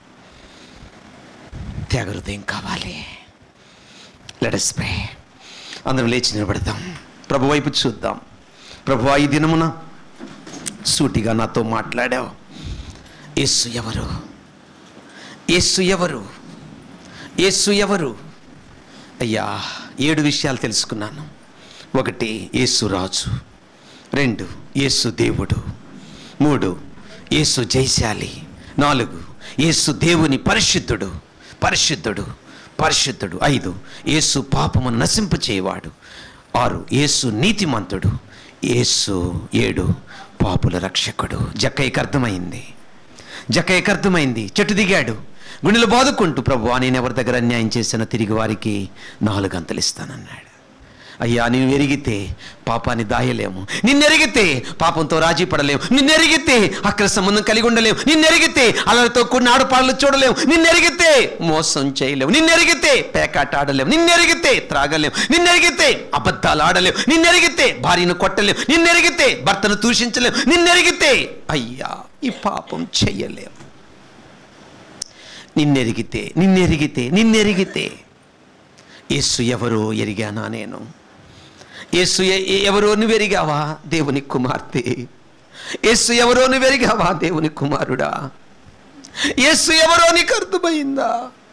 త్యాగ హృదయం కావాలి లెటస్ ప్రే అందరం లేచి నిలబడతాం ప్రభు వైపు చూద్దాం ప్రభు ఈ దినమున సూటిగా నాతో మాట్లాడావు యేసు ఎవరు యేసు ఎవరు యేసు ఎవరు అయ్యా ఏడు విషయాలు తెలుసుకున్నాను ఒకటి యేసు రాజు రెండు యేసు దేవుడు మూడు యేసు జయశాలి నాలుగు యేసు దేవుని పరిశుద్ధుడు పరిశుద్ధుడు పరిశుద్ధుడు ఐదు యేసు పాపమును నశింప చేయవాడు ఆరు యేసు నీతిమంతుడు యేసు ఏడు పాపుల రక్షకుడు జక్కయ్యకి అర్థమైంది జక్కయ్యకు అర్థమైంది చెట్టు దిగాడు గుండెలు బాదుకుంటూ ప్రభు నేను ఎవరి దగ్గర అన్యాయం చేసినా తిరిగి వారికి నాలుగు గంతలు ఇస్తానన్నాడు అయ్యా నేను ఎరిగితే పాపాన్ని దాయలేము నిన్నెరిగితే పాపంతో రాజీ పడలేము నిన్నెరిగితే అక్కడ సంబంధం కలిగి ఉండలేము నిన్నెరిగితే అలలతో కూడిన ఆడపాడలు చూడలేము నిన్నెరిగితే మోసం చేయలేము నిన్నెరిగితే పేకాట ఆడలేము నిన్నెరిగితే త్రాగలేము నిన్నెరిగితే అబద్ధాలు ఆడలేము నిన్నెరిగితే భార్యను కొట్టలేము నిన్నెరిగితే భర్తను దూషించలేము నిన్నెరిగితే అయ్యా ఈ పాపం చెయ్యలేము నిన్నెరిగితే నిన్నెరిగితే నిన్నెరిగితే యేసు ఎవరో ఎరిగానా నేను యేసు ఎ- ఎ- ఎవరో నువ్వు ఎరిగావా దేవుని కుమార్తె యేసు ఎవరో నువ్వు ఎరిగావా దేవుని కుమారుడా యేసు ఎవరో నీకు అర్థమైందా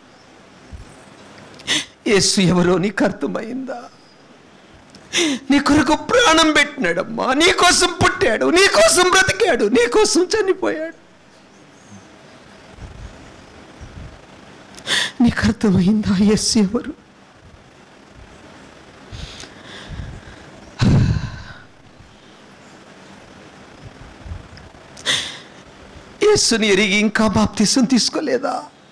యేసు ఎవరో నీకు అర్థమైందా నీ కొరకు ప్రాణం పెట్టినాడమ్మా నీ కోసం పుట్టాడు నీ కోసం బ్రతికాడు నీ కోసం చనిపోయాడు నీకు అర్థమైందా ఎస్ ఎవరు యేసుని ఎరిగి ఇంకా బాప్తిసం తీసుకోలేదా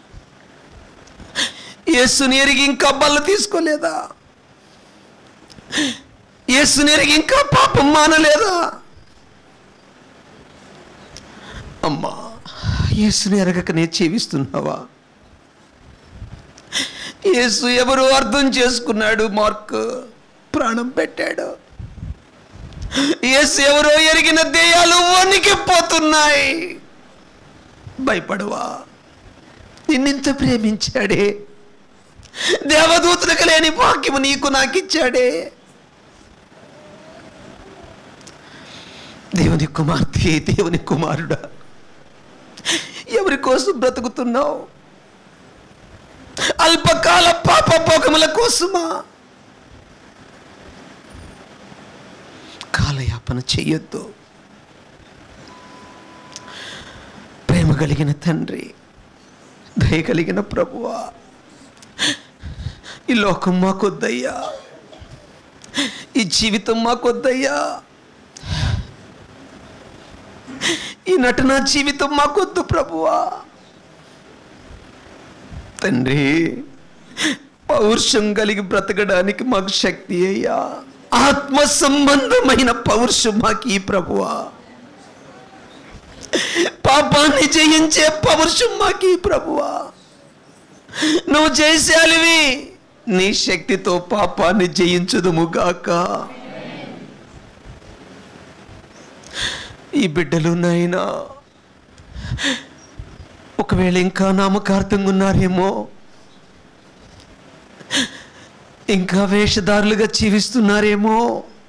యేసుని ఎరిగి ఇంకా బల్ల తీసుకోలేదా యేసుని ఎరిగి ఇంకా పాపం మానలేదా అమ్మా యేసుని ఎరగకనే జీవిస్తున్నావా యేసు ఎవరు అర్థం చేసుకున్నాడు మార్క్ ప్రాణం పెట్టాడు యేసు ఎవరో ఎరిగిన దెయ్యాలు వణికిపోతున్నాయి భయపడవా నిన్నింత ప్రేమించాడే దేవదూతలకు లేని వాక్యము నీకు నాకిచ్చాడే దేవుని కుమార్తె దేవుని కుమారుడా ఎవరి కోసం బ్రతుకుతున్నావు అల్పకాల పాప పోకముల కోసమా కాలయాపన చెయ్యొద్దు ప్రేమ కలిగిన తండ్రి దయ కలిగిన ప్రభువా ఈ లోకం మాకొద్దయ్యా ఈ జీవితం మాకొద్దయ్యా ఈ నటన జీవితం మాకొద్దు ప్రభువా తండ్రి పౌరుషం కలిగి బ్రతకడానికి మాకు శక్తి అయ్యా ఆత్మ సంబంధమైన పౌరుషం మాకు ఈ ప్రభువా పాపాన్ని జయించే పౌరుషం మాకు ఈ ప్రభువా నువ్వు చేసేయాలివి నీ శక్తితో పాపాన్ని జయించుదుముగాక ఈ బిడ్డలు నాయనా ఒకవేళ ఇంకా నామకార్థంగా ఉన్నారేమో ఇంకా వేషధారులుగా జీవిస్తున్నారేమో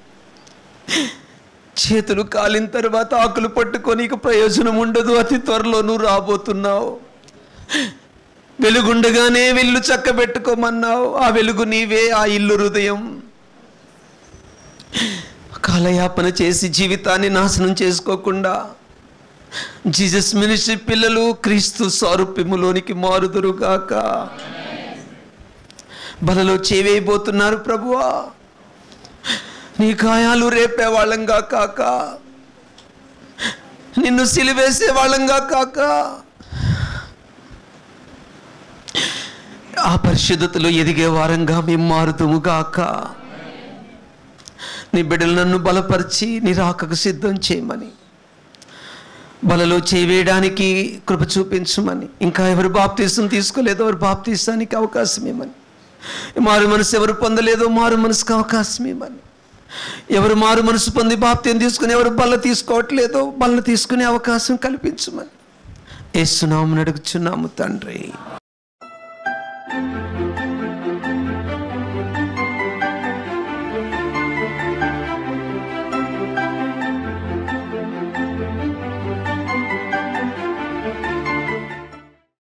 చేతులు కాలిన తర్వాత ఆకులు పట్టుకొని ఇక ప్రయోజనం ఉండదు అతి త్వరలో నువ్వు రాబోతున్నావు వెలుగుండగానే వెళ్ళు చక్కబెట్టుకోమన్నావు ఆ వెలుగు నీవే ఆ ఇల్లు హృదయం కాలయాపన చేసి జీవితాన్ని నాశనం చేసుకోకుండా జీసస్ మినిస్ట్రీ పిల్లలు క్రీస్తు సారూప్యములోనికి మారుదురుగాక బలలో చేవేయబోతున్నారు ప్రభువా నీ గాయాలు రేపే వాళ్ళంగా కాక నిన్ను సిలివేసే వాళ్ళంగా కాక ఆ పరిశుద్ధతలో ఎదిగే వారంగా మేము మారుతుము గాక నీ బిడ్డలు నన్ను బలపరిచి నీ రాకకు సిద్ధం చేయమని బలలో చేయవేయడానికి కృప చూపించమని ఇంకా ఎవరు బాప్తీసం తీసుకోలేదో ఎవరు బాప్తీసానికి అవకాశం ఇవ్వమని మారు మనసు ఎవరు పొందలేదో మారు మనసుకు అవకాశం ఇవ్వమని ఎవరు మారు మనసు పొంది బాప్త్యం తీసుకుని ఎవరు బల్ల తీసుకోవట్లేదో బల్ల తీసుకునే అవకాశం కల్పించమని ఏసునామని అడుగుచున్నాము తండ్రి